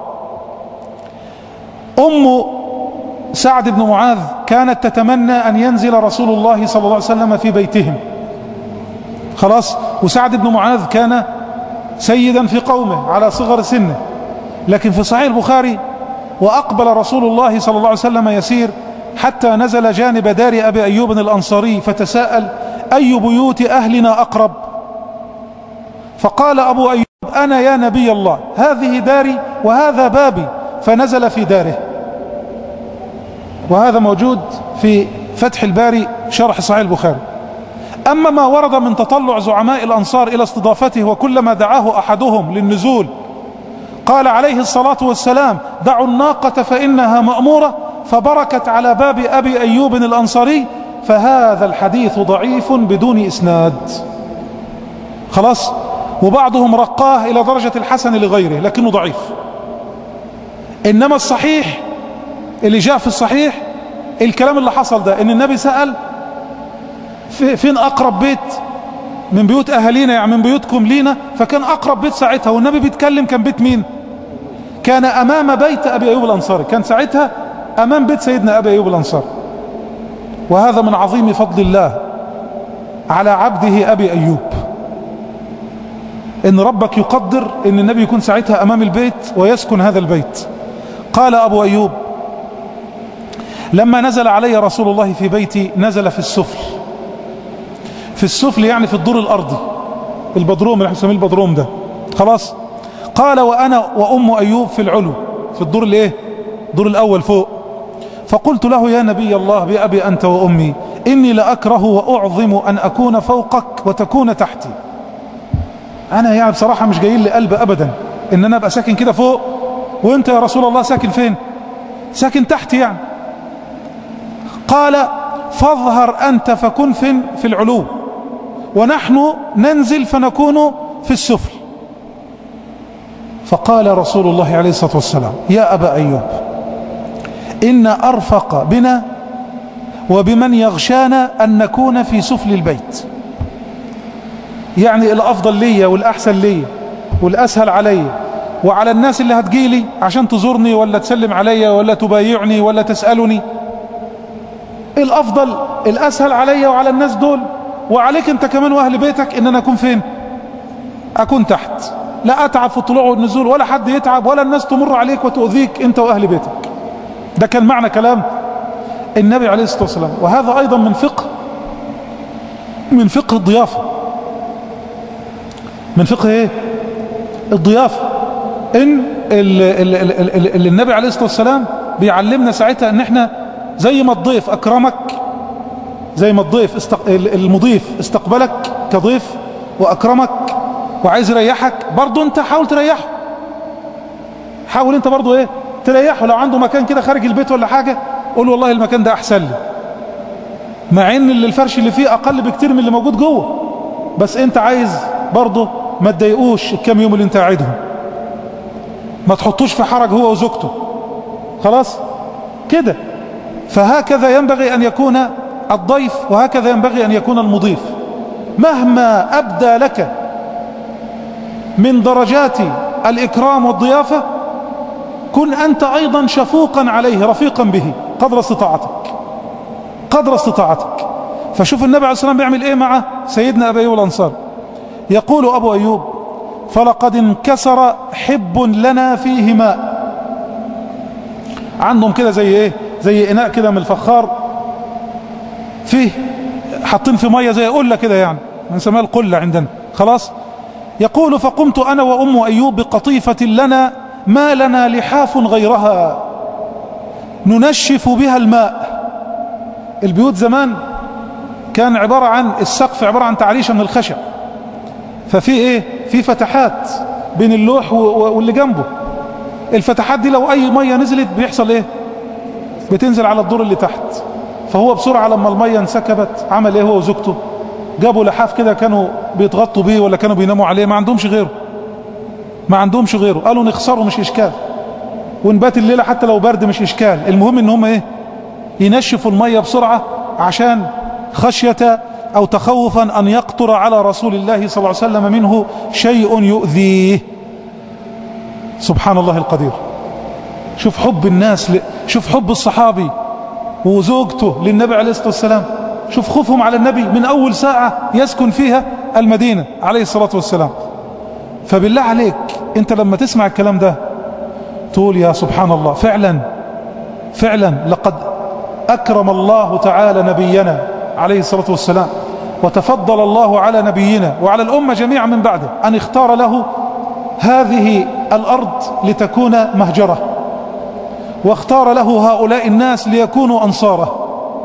أم سعد بن معاذ كانت تتمنى أن ينزل رسول الله صلى الله عليه وسلم في بيتهم خلاص وسعد بن معاذ كان سيدا في قومه على صغر سنه لكن في صحيح البخاري وأقبل رسول الله صلى الله عليه وسلم يسير حتى نزل جانب دار أبي أيوب الأنصاري فتساءل أي بيوت أهلنا أقرب فقال أبو أيوب أنا يا نبي الله هذه داري وهذا بابي فنزل في داره وهذا موجود في فتح الباري شرح صحيح البخاري أما ما ورد من تطلع زعماء الأنصار إلى استضافته وكلما دعاه أحدهم للنزول قال عليه الصلاة والسلام دعوا الناقة فإنها مأمورة فبركت على باب أبي أيوب الأنصاري فهذا الحديث ضعيف بدون إسناد خلاص وبعضهم رقاه إلى درجة الحسن لغيره لكنه ضعيف إنما الصحيح اللي جاء في الصحيح الكلام اللي حصل ده إن النبي سأل في فين أقرب بيت من بيوت أهالينا يعني من بيوتكم لينا فكان أقرب بيت ساعتها والنبي بيتكلم كان بيت مين كان أمام بيت أبي أيوب الأنصاري كان ساعتها أمام بيت سيدنا أبي أيوب الأنصاري وهذا من عظيم فضل الله على عبده أبي أيوب إن ربك يقدر إن النبي يكون ساعتها أمام البيت ويسكن هذا البيت قال أبو أيوب لما نزل علي رسول الله في بيتي نزل في السفل في السفل يعني في الدور الأرضي البدروم اللي احنا بنسميه البدروم ده خلاص قال وأنا وأم أيوب في العلو في الدور الايه الدور الأول فوق فقلت له يا نبي الله بأبي أنت وأمي إني لأكره وأعظم أن أكون فوقك وتكون تحتي أنا يعني بصراحة مش جايين لي قلب أبدا إن أنا أبقى ساكن كده فوق وإنت يا رسول الله ساكن فين ساكن تحت يعني قال فاظهر أنت فكن فين في العلو ونحن ننزل فنكون في السفل فقال رسول الله عليه الصلاة والسلام يا أبا أيوب إن أرفق بنا وبمن يغشانا أن نكون في سفل البيت يعني الأفضل لي والأحسن لي والأسهل علي وعلى الناس اللي هتجيلي عشان تزورني ولا تسلم علي ولا تبايعني ولا تسألني الأفضل الأسهل علي وعلى الناس دول وعليك أنت كمان وأهل بيتك إن أنا أكون فين أكون تحت لا أتعب في الطلوع والنزول ولا حد يتعب ولا الناس تمر عليك وتؤذيك أنت وأهل بيتك ده كان معنى كلام النبي عليه الصلاة والسلام وهذا أيضا من فقه من فقه الضيافة من فقه ايه الضيافة ان ال ال ال ال ال النبي عليه الصلاة والسلام بيعلمنا ساعتها ان احنا زي ما الضيف اكرمك زي ما الضيف استق... المضيف استقبلك كضيف واكرمك وعايز يريحك برضو انت حاول تريحه حاول انت برضو ايه تريحه لو عنده مكان كده خارج البيت ولا حاجة قول والله المكان ده احسن لي مع ان اللي الفرش اللي فيه اقل بكتير من اللي موجود جوه بس انت عايز برضه ما تضايقوش الكام يوم اللي انت قاعدهم ما تحطوش في حرج هو وزوجته خلاص كده فهكذا ينبغي ان يكون الضيف وهكذا ينبغي ان يكون المضيف مهما ابدى لك من درجات الاكرام والضيافة كن انت ايضا شفوقا عليه رفيقا به قدر استطاعتك قدر استطاعتك فشوف النبي عليه الصلاة والسلام بيعمل ايه مع سيدنا ابي ايوب الانصار يقول ابو ايوب فلقد انكسر حب لنا فيه ماء عندهم كده زي ايه زي اناء كده من الفخار فيه حاطين في ميه زي قله كده يعني بنسميها القله عندنا خلاص يقول فقمت انا وام ايوب بقطيفه لنا ما لنا لحاف غيرها ننشف بها الماء البيوت زمان كان عبارة عن السقف عبارة عن تعريشة من الخشب ففي ايه في فتحات بين اللوح واللي جنبه الفتحات دي لو اي مية نزلت بيحصل ايه بتنزل على الدور اللي تحت فهو بسرعة لما المية انسكبت عمل ايه هو وزوجته جابوا لحاف كده كانوا بيتغطوا بيه ولا كانوا بيناموا عليه ما عندهمش غيره ما عندهمش غيره قالوا نخسره مش اشكال ونبات الليلة حتى لو برد مش اشكال المهم ان هم ايه ينشفوا المية بسرعة عشان خشية او تخوفا ان يقطر على رسول الله صلى الله عليه وسلم منه شيء يؤذيه سبحان الله القدير شوف حب الناس ل... شوف حب الصحابي وزوجته للنبي عليه الصلاة والسلام شوف خوفهم على النبي من اول ساعة يسكن فيها المدينة عليه الصلاة والسلام فبالله عليك انت لما تسمع الكلام ده تقول يا سبحان الله فعلا فعلا لقد أكرم الله تعالى نبينا عليه الصلاة والسلام وتفضل الله على نبينا وعلى الأمة جميعا من بعده أن اختار له هذه الأرض لتكون مهجرة واختار له هؤلاء الناس ليكونوا أنصاره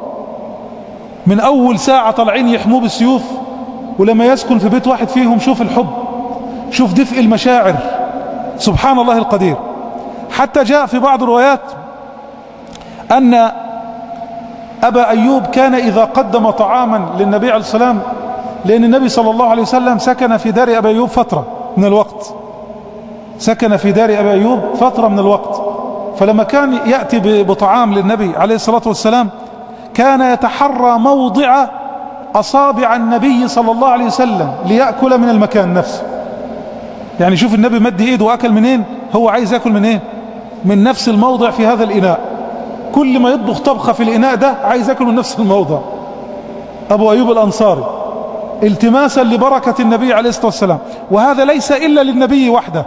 من أول ساعة طالعين يحموه بالسيوف ولما يسكن في بيت واحد فيهم شوف الحب شوف دفء المشاعر سبحان الله القدير حتى جاء في بعض الروايات أن أبا أيوب كان إذا قدم طعاما للنبي عليه السلام لأن النبي صلى الله عليه وسلم سكن في دار أبا أيوب فترة من الوقت سكن في دار أبا أيوب فترة من الوقت فلما كان يأتي بطعام للنبي عليه الصلاة والسلام كان يتحرى موضع أصابع النبي صلى الله عليه وسلم ليأكل من المكان نفسه يعني شوف النبي مد ايده واكل منين هو عايز ياكل منين من نفس الموضع في هذا الاناء كل ما يطبخ طبخة في الاناء ده عايز ياكل من نفس الموضع ابو ايوب الانصاري التماسا لبركة النبي عليه الصلاة والسلام وهذا ليس الا للنبي وحده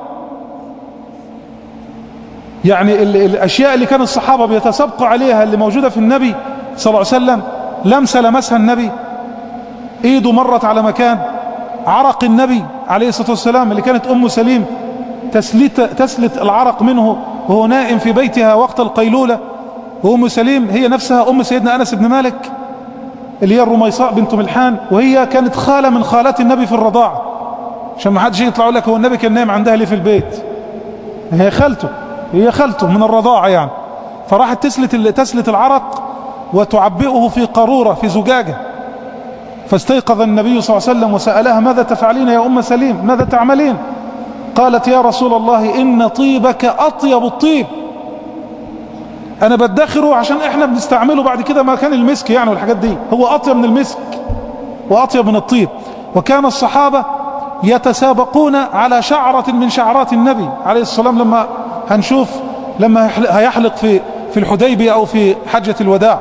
يعني الاشياء اللي كان الصحابة بيتسابقوا عليها اللي موجودة في النبي صلى الله عليه وسلم لمسة لمسها النبي ايده مرت على مكان عرق النبي عليه الصلاة والسلام اللي كانت أم سليم تسلت, تسلت العرق منه وهو نائم في بيتها وقت القيلولة وأم سليم هي نفسها أم سيدنا أنس بن مالك اللي هي الرميصاء بنت ملحان وهي كانت خالة من خالات النبي في الرضاعة عشان ما حدش يطلع لك هو النبي كان نايم عندها ليه في البيت هي خالته هي خالته من الرضاعة يعني فراحت تسلت تسلت العرق وتعبئه في قارورة في زجاجة فاستيقظ النبي صلى الله عليه وسلم وسألها ماذا تفعلين يا أم سليم ماذا تعملين قالت يا رسول الله إن طيبك أطيب الطيب أنا بدخره عشان إحنا بنستعمله بعد كده مكان المسك يعني والحاجات دي هو أطيب من المسك وأطيب من الطيب وكان الصحابة يتسابقون على شعرة من شعرات النبي عليه الصلاة والسلام لما هنشوف لما هيحلق في في الحديبية أو في حجة الوداع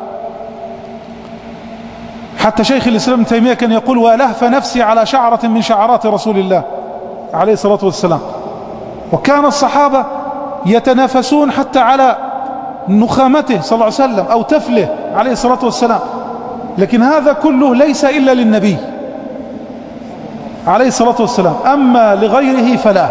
حتى شيخ الإسلام ابن تيمية كان يقول ولهف نفسي على شعرة من شعرات رسول الله عليه الصلاة والسلام وكان الصحابة يتنافسون حتى على نخامته صلى الله عليه وسلم أو تفله عليه الصلاة والسلام لكن هذا كله ليس إلا للنبي عليه الصلاة والسلام أما لغيره فلا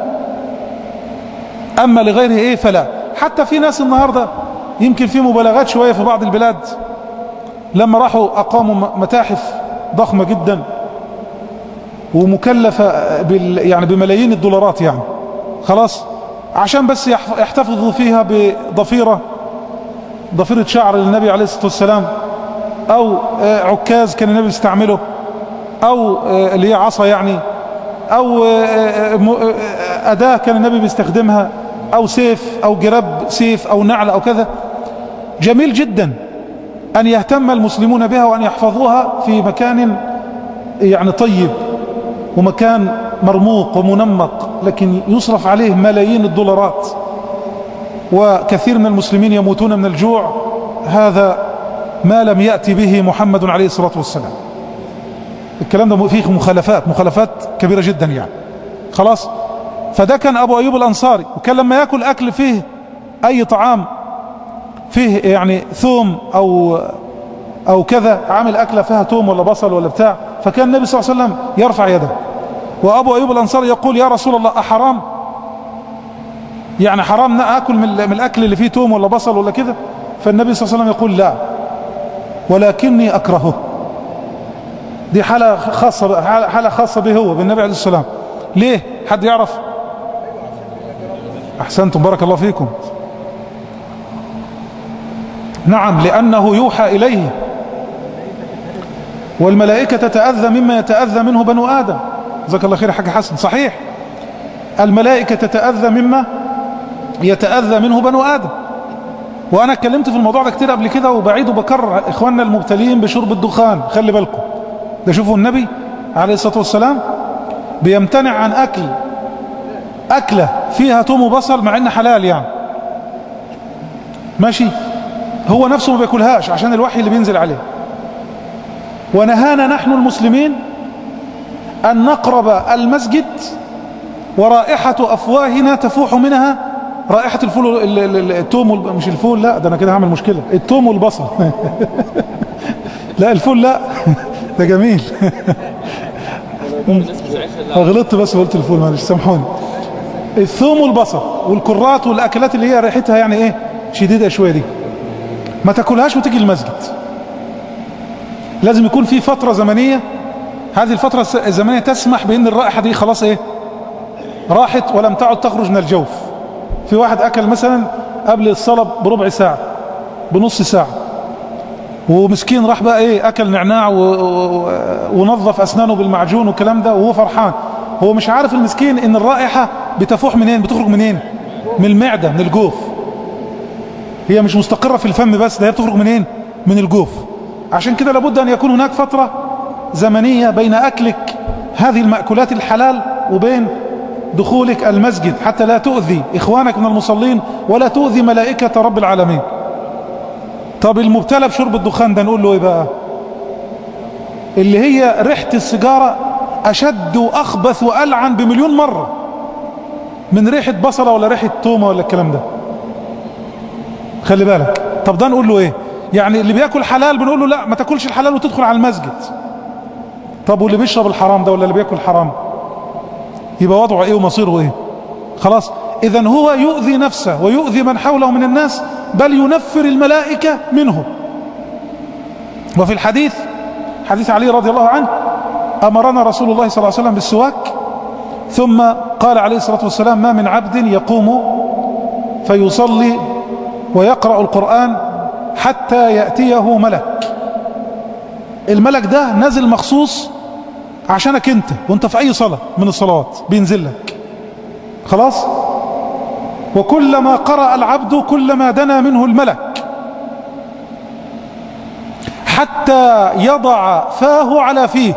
أما لغيره إيه فلا حتى في ناس النهاردة يمكن في مبالغات شوية في بعض البلاد لما راحوا أقاموا متاحف ضخمة جدا ومكلفة بال يعني بملايين الدولارات يعني خلاص عشان بس يحتفظوا فيها بضفيرة ضفيرة شعر للنبي عليه الصلاة والسلام أو عكاز كان النبي يستعمله أو اللي هي عصا يعني أو أداة كان النبي بيستخدمها أو سيف أو جرب سيف أو نعل أو كذا جميل جدا أن يهتم المسلمون بها وأن يحفظوها في مكان يعني طيب ومكان مرموق ومنمق لكن يصرف عليه ملايين الدولارات وكثير من المسلمين يموتون من الجوع هذا ما لم يأتي به محمد عليه الصلاة والسلام الكلام ده فيه مخالفات مخالفات كبيرة جدا يعني خلاص فده كان أبو أيوب الأنصاري وكان لما يأكل أكل فيه أي طعام فيه يعني ثوم أو أو كذا عامل أكلة فيها ثوم ولا بصل ولا بتاع فكان النبي صلى الله عليه وسلم يرفع يده وأبو أيوب الأنصاري يقول يا رسول الله أحرام يعني حرام أكل من الأكل اللي فيه ثوم ولا بصل ولا كذا فالنبي صلى الله عليه وسلم يقول لا ولكني أكرهه دي حالة خاصة حالة خاصة به هو بالنبي عليه السلام ليه حد يعرف أحسنتم بارك الله فيكم نعم لأنه يوحى إليه والملائكة تتأذى مما يتأذى منه بنو آدم جزاك الله خير يا حاج حسن صحيح الملائكة تتأذى مما يتأذى منه بنو آدم وأنا اتكلمت في الموضوع ده كتير قبل كده وبعيد وبكرر إخواننا المبتلين بشرب الدخان خلي بالكم ده شوفوا النبي عليه الصلاة والسلام بيمتنع عن أكل أكلة فيها توم وبصل مع إن حلال يعني ماشي هو نفسه ما بياكلهاش عشان الوحي اللي بينزل عليه ونهانا نحن المسلمين أن نقرب المسجد ورائحة أفواهنا تفوح منها رائحة الفول التوم مش الفول لا ده أنا كده هعمل مشكلة التوم والبصل لا الفول لا ده جميل غلطت بس قلت الفول معلش سامحوني الثوم والبصل والكرات والأكلات اللي هي ريحتها يعني ايه شديدة شوية دي ما تاكلهاش وتيجي المسجد لازم يكون في فترة زمنية هذه الفترة الزمنية تسمح بأن الرائحة دي خلاص ايه راحت ولم تعد تخرج من الجوف في واحد أكل مثلا قبل الصلاة بربع ساعة بنص ساعة ومسكين راح بقى ايه اكل نعناع و... و... ونظف اسنانه بالمعجون والكلام ده وهو فرحان هو مش عارف المسكين ان الرائحة بتفوح منين بتخرج منين من المعدة من الجوف هي مش مستقرة في الفم بس ده هي بتخرج منين من الجوف عشان كده لابد ان يكون هناك فترة زمنية بين اكلك هذه المأكولات الحلال وبين دخولك المسجد حتى لا تؤذي اخوانك من المصلين ولا تؤذي ملائكة رب العالمين طب المبتلى بشرب الدخان ده نقول له ايه بقى اللي هي ريحة السيجارة اشد واخبث والعن بمليون مرة من ريحة بصلة ولا ريحة تومة ولا الكلام ده خلي بالك طب ده نقول له ايه يعني اللي بياكل حلال بنقول له لا ما تاكلش الحلال وتدخل على المسجد طب واللي بيشرب الحرام ده ولا اللي بياكل حرام يبقى وضعه ايه ومصيره ايه خلاص اذا هو يؤذي نفسه ويؤذي من حوله من الناس بل ينفر الملائكة منه وفي الحديث حديث علي رضي الله عنه أمرنا رسول الله صلى الله عليه وسلم بالسواك ثم قال عليه الصلاة والسلام ما من عبد يقوم فيصلي ويقرأ القرآن حتى يأتيه ملك الملك ده نزل مخصوص عشانك انت وانت في اي صلاة من الصلوات بينزل لك خلاص وكلما قرأ العبد كلما دنا منه الملك حتى يضع فاه على فيه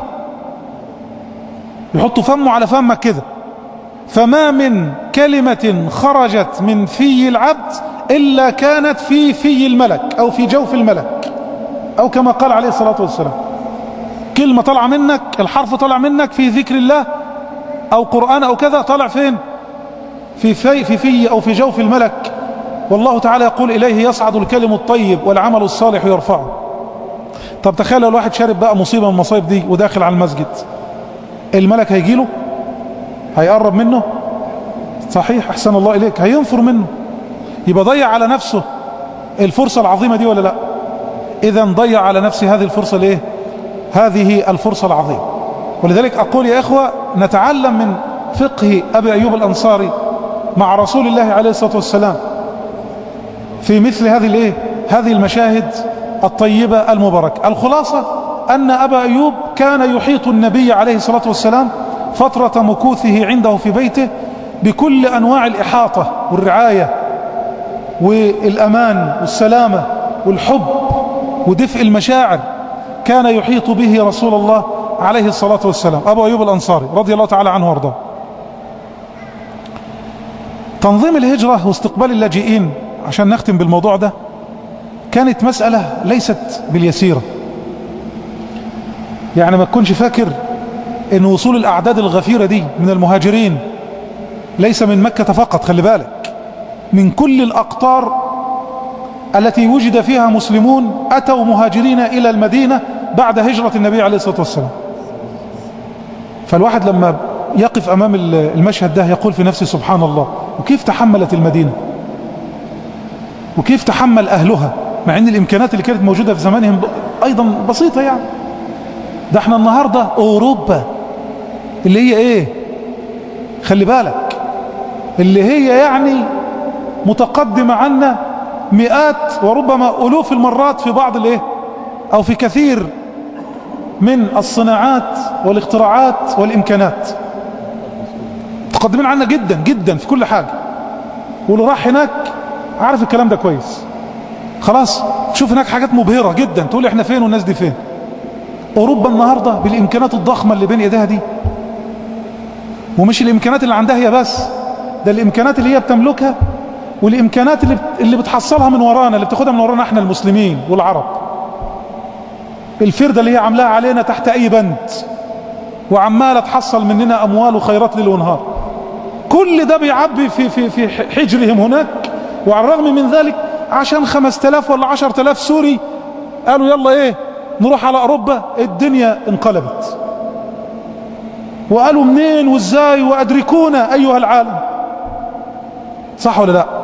يحط فمه على فمك كده فما من كلمة خرجت من في العبد إلا كانت في في الملك أو في جوف الملك أو كما قال عليه الصلاة والسلام كلمة طلع منك الحرف طلع منك في ذكر الله أو قرآن أو كذا طلع فين في في في, في أو في جوف الملك والله تعالى يقول إليه يصعد الكلم الطيب والعمل الصالح يرفعه طب تخيل لو الواحد شارب بقى مصيبة من المصايب دي وداخل على المسجد الملك هيجيله هيقرب منه صحيح أحسن الله إليك هينفر منه يبقى ضيع على نفسه الفرصة العظيمة دي ولا لا إذا ضيع على نفسه هذه الفرصة ليه هذه الفرصة العظيمة ولذلك أقول يا إخوة نتعلم من فقه أبي أيوب الأنصاري مع رسول الله عليه الصلاة والسلام في مثل هذه الايه هذه المشاهد الطيبة المباركة الخلاصة أن أبا أيوب كان يحيط النبي عليه الصلاة والسلام فترة مكوثه عنده في بيته بكل أنواع الإحاطة والرعاية والأمان والسلامة والحب ودفء المشاعر كان يحيط به رسول الله عليه الصلاة والسلام أبو أيوب الأنصاري رضي الله تعالى عنه وارضاه تنظيم الهجرة واستقبال اللاجئين عشان نختم بالموضوع ده كانت مسألة ليست باليسيرة يعني ما تكونش فاكر ان وصول الاعداد الغفيرة دي من المهاجرين ليس من مكة فقط خلي بالك من كل الاقطار التي وجد فيها مسلمون اتوا مهاجرين الى المدينة بعد هجرة النبي عليه الصلاة والسلام فالواحد لما يقف امام المشهد ده يقول في نفسه سبحان الله وكيف تحملت المدينة وكيف تحمل اهلها مع ان الامكانات اللي كانت موجودة في زمانهم ايضا بسيطة يعني ده احنا النهاردة اوروبا اللي هي ايه خلي بالك اللي هي يعني متقدمة عنا مئات وربما الوف المرات في بعض الايه او في كثير من الصناعات والاختراعات والامكانات متقدمين عنا جدا جدا في كل حاجة واللي راح هناك عارف الكلام ده كويس خلاص تشوف هناك حاجات مبهرة جدا تقول احنا فين والناس دي فين اوروبا النهاردة بالامكانات الضخمة اللي بين ايديها دي ومش الامكانات اللي عندها هي بس ده الامكانات اللي هي بتملكها والامكانات اللي اللي بتحصلها من ورانا اللي بتاخدها من ورانا احنا المسلمين والعرب الفردة اللي هي عاملاها علينا تحت اي بند وعمالة تحصل مننا اموال وخيرات ليل ونهار كل ده بيعبي في في في حجرهم هناك وعلى الرغم من ذلك عشان خمس تلاف ولا عشر تلاف سوري قالوا يلا ايه نروح على اوروبا الدنيا انقلبت وقالوا منين وازاي وادركونا ايها العالم صح ولا لا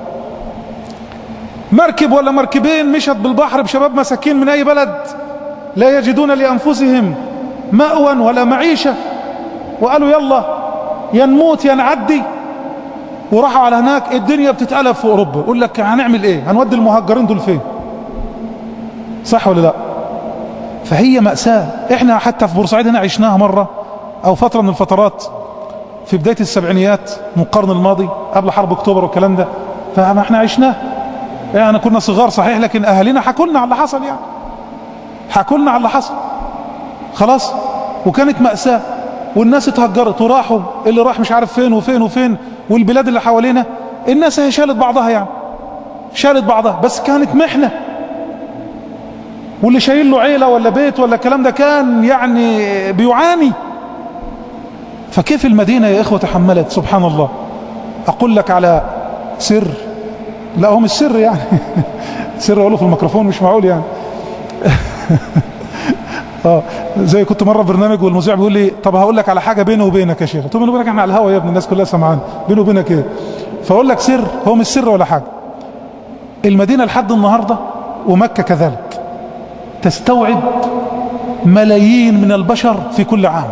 مركب ولا مركبين مشت بالبحر بشباب مساكين من اي بلد لا يجدون لانفسهم مأوى ولا معيشة وقالوا يلا يا نموت يا نعدي وراحوا على هناك الدنيا بتتقلب في اوروبا يقول لك هنعمل ايه هنودي المهاجرين دول فين صح ولا لا فهي مأساة احنا حتى في بورسعيد هنا عشناها مرة او فترة من الفترات في بداية السبعينيات من القرن الماضي قبل حرب اكتوبر والكلام ده فما احنا عشناه يعني كنا صغار صحيح لكن اهالينا حكولنا على اللي حصل يعني حكولنا على اللي حصل خلاص وكانت مأساة والناس اتهجرت وراحوا اللي راح مش عارف فين وفين وفين والبلاد اللي حوالينا الناس هي شالت بعضها يعني شالت بعضها بس كانت محنة واللي شايل له عيلة ولا بيت ولا الكلام ده كان يعني بيعاني فكيف المدينة يا إخوة تحملت سبحان الله أقول لك على سر لا هو مش سر يعني سر أقوله في الميكروفون مش معقول يعني اه زي كنت مره في برنامج والمذيع بيقول لي طب هقول لك على حاجه بيني وبينك يا شيخ قلت له بيني وبينك احنا على الهوا يا ابني الناس كلها سمعان بيني وبينك ايه فاقول لك سر هو مش سر ولا حاجه المدينه لحد النهارده ومكه كذلك تستوعب ملايين من البشر في كل عام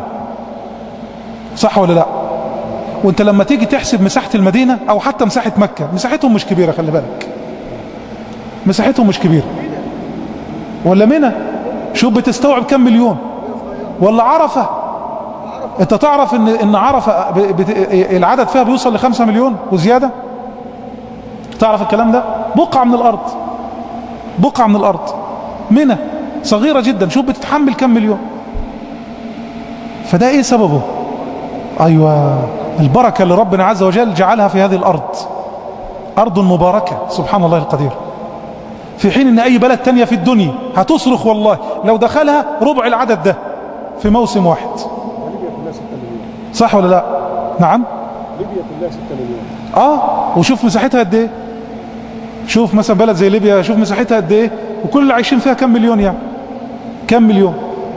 صح ولا لا وانت لما تيجي تحسب مساحه المدينه او حتى مساحه مكه مساحتهم مش كبيره خلي بالك مساحتهم مش كبيره ولا منى شوف بتستوعب كم مليون ولا عرفة انت تعرف ان ان عرفة العدد فيها بيوصل لخمسة مليون وزيادة تعرف الكلام ده بقعة من الارض بقعة من الارض منى صغيرة جدا شوف بتتحمل كم مليون فده ايه سببه ايوه البركة اللي ربنا عز وجل جعلها في هذه الارض ارض مباركة سبحان الله القدير في حين ان اي بلد تانية في الدنيا هتصرخ والله لو دخلها ربع العدد ده في موسم واحد صح ولا لا نعم ليبيا كلها 6 مليون اه وشوف مساحتها قد ايه شوف مثلا بلد زي ليبيا شوف مساحتها قد ايه وكل اللي عايشين فيها كم مليون يعني كم مليون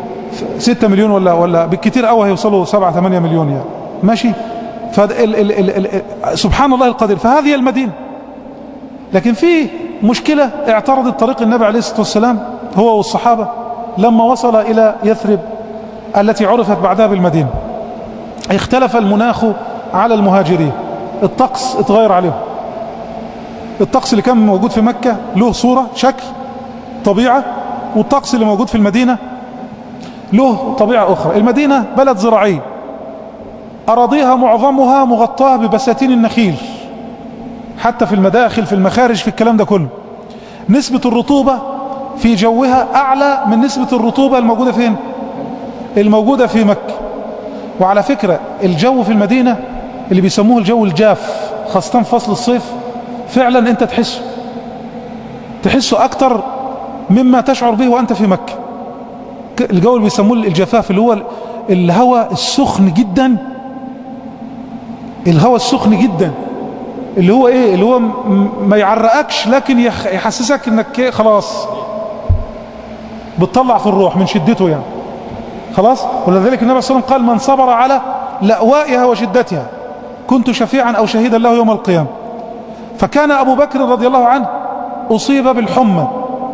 6 مليون ولا ولا بالكثير قوي هيوصلوا 7 8 مليون يعني ماشي فال ال ال ال ال سبحان الله القدير فهذه المدينه لكن في مشكلة اعترضت طريق النبي عليه الصلاة والسلام هو والصحابة لما وصل إلى يثرب التي عرفت بعدها بالمدينة اختلف المناخ على المهاجرين الطقس اتغير عليهم الطقس اللي كان موجود في مكة له صورة شكل طبيعة والطقس اللي موجود في المدينة له طبيعة أخرى المدينة بلد زراعي أراضيها معظمها مغطاة ببساتين النخيل حتى في المداخل في المخارج في الكلام ده كله نسبة الرطوبة في جوها أعلى من نسبة الرطوبة الموجودة فين الموجودة في مكة وعلى فكرة الجو في المدينة اللي بيسموه الجو الجاف خاصة في فصل الصيف فعلا انت تحسه تحسه أكتر مما تشعر به وأنت في مكة الجو اللي بيسموه الجفاف اللي هو الهواء السخن جدا الهواء السخن جدا اللي هو ايه اللي هو ما يعرقكش لكن يحسسك انك خلاص بتطلع في الروح من شدته يعني خلاص ولذلك النبي صلى الله عليه وسلم قال من صبر على لأوائها وشدتها كنت شفيعا او شهيدا له يوم القيامة فكان ابو بكر رضي الله عنه اصيب بالحمى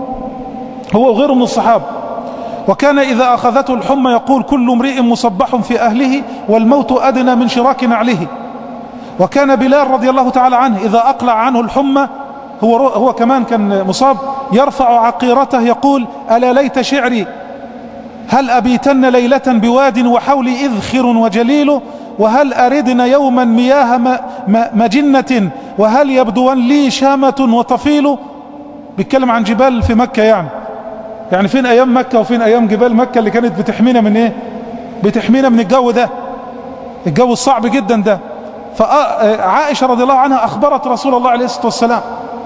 هو وغيره من الصحابة وكان اذا اخذته الحمى يقول كل امرئ مصبح في اهله والموت ادنى من شراك نعله وكان بلال رضي الله تعالى عنه إذا أقلع عنه الحمى هو, هو كمان كان مصاب يرفع عقيرته يقول ألا ليت شعري هل أبيتن ليلة بواد وحولي إذخر وجليل وهل أردن يوما مياه مجنة وهل يبدون لي شامة وطفيل بيتكلم عن جبال في مكة يعني يعني فين أيام مكة وفين أيام جبال مكة اللي كانت بتحمينا من إيه بتحمينا من الجو ده الجو الصعب جدا ده فعائشة رضي الله عنها أخبرت رسول الله عليه الصلاة والسلام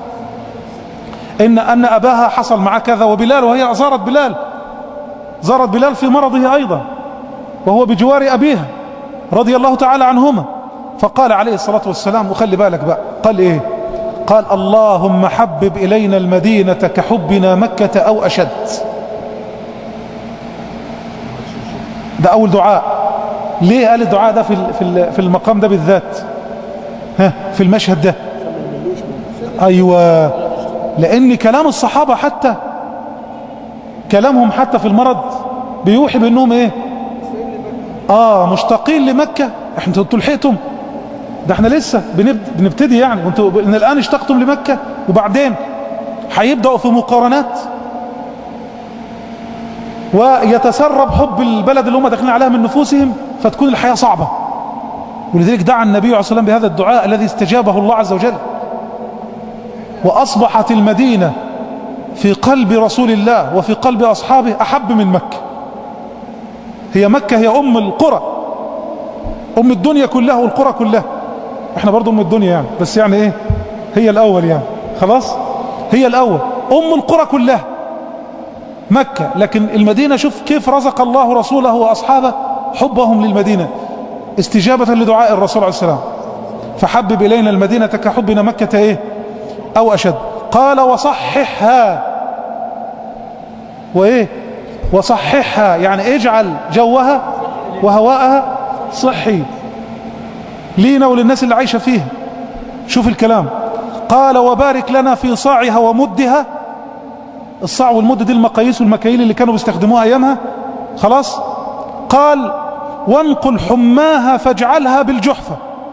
إن أن أباها حصل معه كذا وبلال وهي زارت بلال زارت بلال في مرضه أيضا وهو بجوار أبيها رضي الله تعالى عنهما فقال عليه الصلاة والسلام وخلي بالك بقى قال إيه قال اللهم حبب إلينا المدينة كحبنا مكة أو أشد ده أول دعاء ليه قال الدعاء ده في في في المقام ده بالذات ها في المشهد ده ايوه لان كلام الصحابه حتى كلامهم حتى في المرض بيوحي بانهم ايه اه مشتاقين لمكه احنا انتوا لحقتم ده احنا لسه بنبتدي يعني وانتوا ان الان اشتقتم لمكه وبعدين هيبداوا في مقارنات ويتسرب حب البلد اللي هم داخلين عليها من نفوسهم فتكون الحياة صعبة ولذلك دعا النبي عليه الصلاة والسلام بهذا الدعاء الذي استجابه الله عز وجل وأصبحت المدينة في قلب رسول الله وفي قلب أصحابه أحب من مكة هي مكة هي أم القرى أم الدنيا كلها والقرى كلها احنا برضو أم الدنيا يعني بس يعني ايه هي الأول يعني خلاص هي الأول أم القرى كلها مكة لكن المدينة شوف كيف رزق الله رسوله وأصحابه حبهم للمدينة استجابة لدعاء الرسول عليه السلام فحبب إلينا المدينة كحبنا مكة ايه أو أشد قال وصححها وإيه وصححها يعني اجعل جوها وهواءها صحي لينا وللناس اللي عايشة فيها شوف الكلام قال وبارك لنا في صاعها ومدها الصاع والمد دي المقاييس والمكاييل اللي كانوا بيستخدموها ايامها خلاص قال وانقل حماها فاجعلها بالجحفة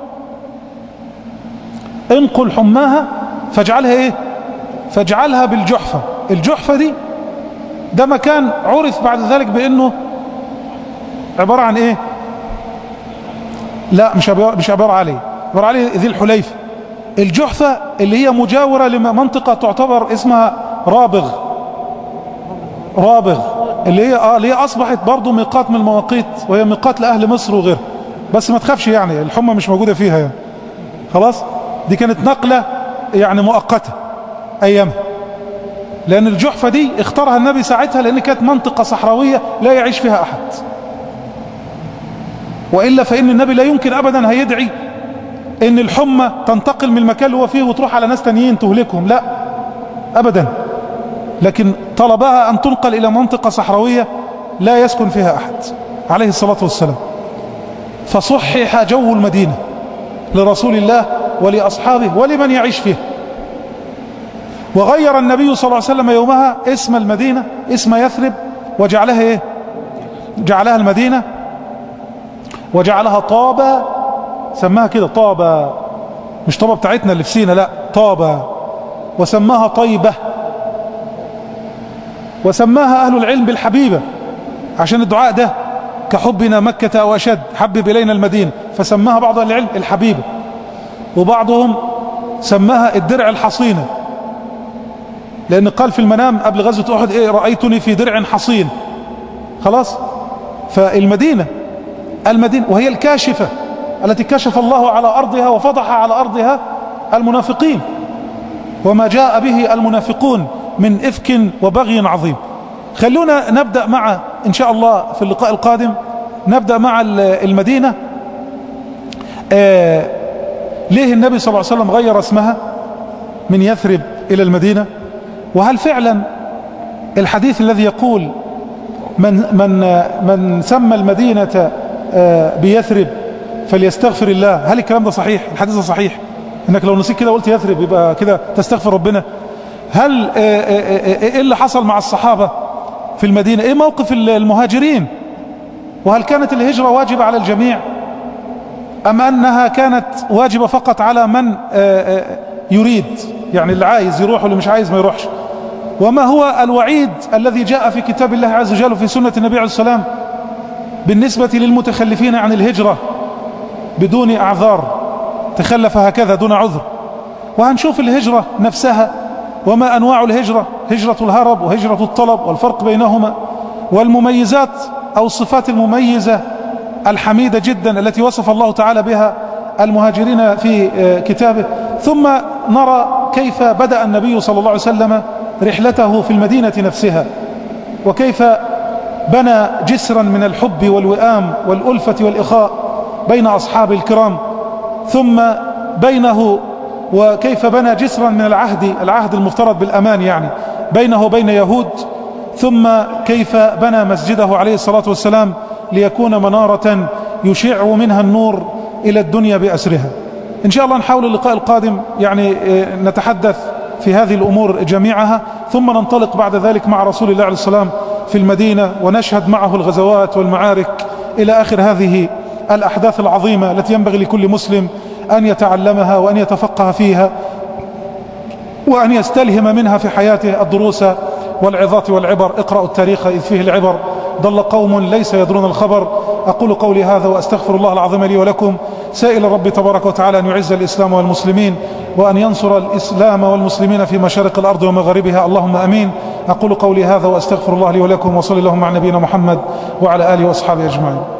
انقل حماها فاجعلها ايه فاجعلها بالجحفة الجحفة دي ده مكان عرف بعد ذلك بانه عبارة عن ايه لا مش عبارة, مش عبارة عليه عبارة عليه ذي الحليفة الجحفة اللي هي مجاورة لمنطقة تعتبر اسمها رابغ رابغ اللي هي اه اللي هي اصبحت برضه ميقات من المواقيت وهي ميقات لاهل مصر وغيرها بس ما تخافش يعني الحمى مش موجودة فيها يعني خلاص دي كانت نقلة يعني مؤقتة ايامها لان الجحفة دي اختارها النبي ساعتها لان كانت منطقة صحراوية لا يعيش فيها احد وإلا فإن النبي لا يمكن أبدا هيدعي ان الحمى تنتقل من المكان اللي هو فيه وتروح على ناس تانيين تهلكهم لا أبدا لكن طلبها أن تنقل إلى منطقة صحراوية لا يسكن فيها أحد عليه الصلاة والسلام فصحح جو المدينة لرسول الله ولأصحابه ولمن يعيش فيها وغير النبي صلى الله عليه وسلم يومها اسم المدينة اسم يثرب وجعلها ايه جعلها المدينة وجعلها طابة سماها كده طابة مش طابة بتاعتنا اللي في سينا لا طابة وسماها طيبة وسماها أهل العلم بالحبيبة عشان الدعاء ده كحبنا مكة أو أشد حبب إلينا المدينة فسماها بعض أهل العلم الحبيبة وبعضهم سماها الدرع الحصينة لأن قال في المنام قبل غزوة أحد إيه رأيتني في درع حصين خلاص فالمدينة المدينة وهي الكاشفة التي كشف الله على أرضها وفضح على أرضها المنافقين وما جاء به المنافقون من إفك وبغي عظيم خلونا نبدأ مع إن شاء الله في اللقاء القادم نبدأ مع المدينة آه ليه النبي صلى الله عليه وسلم غير اسمها من يثرب إلى المدينة وهل فعلا الحديث الذي يقول من, من, من سمى المدينة آه بيثرب فليستغفر الله هل الكلام ده صحيح الحديث ده صحيح انك لو نسيت كده قلت يثرب يبقى كده تستغفر ربنا هل ايه اللي حصل مع الصحابة في المدينة ايه موقف المهاجرين وهل كانت الهجرة واجبة على الجميع ام انها كانت واجبة فقط على من يريد يعني اللي عايز يروح واللي مش عايز ما يروحش وما هو الوعيد الذي جاء في كتاب الله عز وجل وفي سنة النبي عليه السلام بالنسبة للمتخلفين عن الهجرة بدون اعذار تخلف هكذا دون عذر وهنشوف الهجرة نفسها وما أنواع الهجرة هجرة الهرب وهجرة الطلب والفرق بينهما والمميزات أو الصفات المميزة الحميدة جدا التي وصف الله تعالى بها المهاجرين في كتابه ثم نرى كيف بدأ النبي صلى الله عليه وسلم رحلته في المدينة نفسها وكيف بنى جسرا من الحب والوئام والألفة والإخاء بين أصحاب الكرام ثم بينه وكيف بنى جسرا من العهد العهد المفترض بالأمان يعني بينه وبين يهود ثم كيف بنى مسجده عليه الصلاة والسلام ليكون منارة يشع منها النور إلى الدنيا بأسرها إن شاء الله نحاول اللقاء القادم يعني نتحدث في هذه الأمور جميعها ثم ننطلق بعد ذلك مع رسول الله عليه السلام في المدينة ونشهد معه الغزوات والمعارك إلى آخر هذه الأحداث العظيمة التي ينبغي لكل مسلم أن يتعلمها وأن يتفقه فيها وأن يستلهم منها في حياته الدروس والعظات والعبر اقرأوا التاريخ إذ فيه العبر ضل قوم ليس يدرون الخبر أقول قولي هذا وأستغفر الله العظيم لي ولكم سائل ربي تبارك وتعالى أن يعز الإسلام والمسلمين وأن ينصر الإسلام والمسلمين في مشارق الأرض ومغاربها اللهم أمين أقول قولي هذا وأستغفر الله لي ولكم وصلى اللهم مع نبينا محمد وعلى آله وأصحابه أجمعين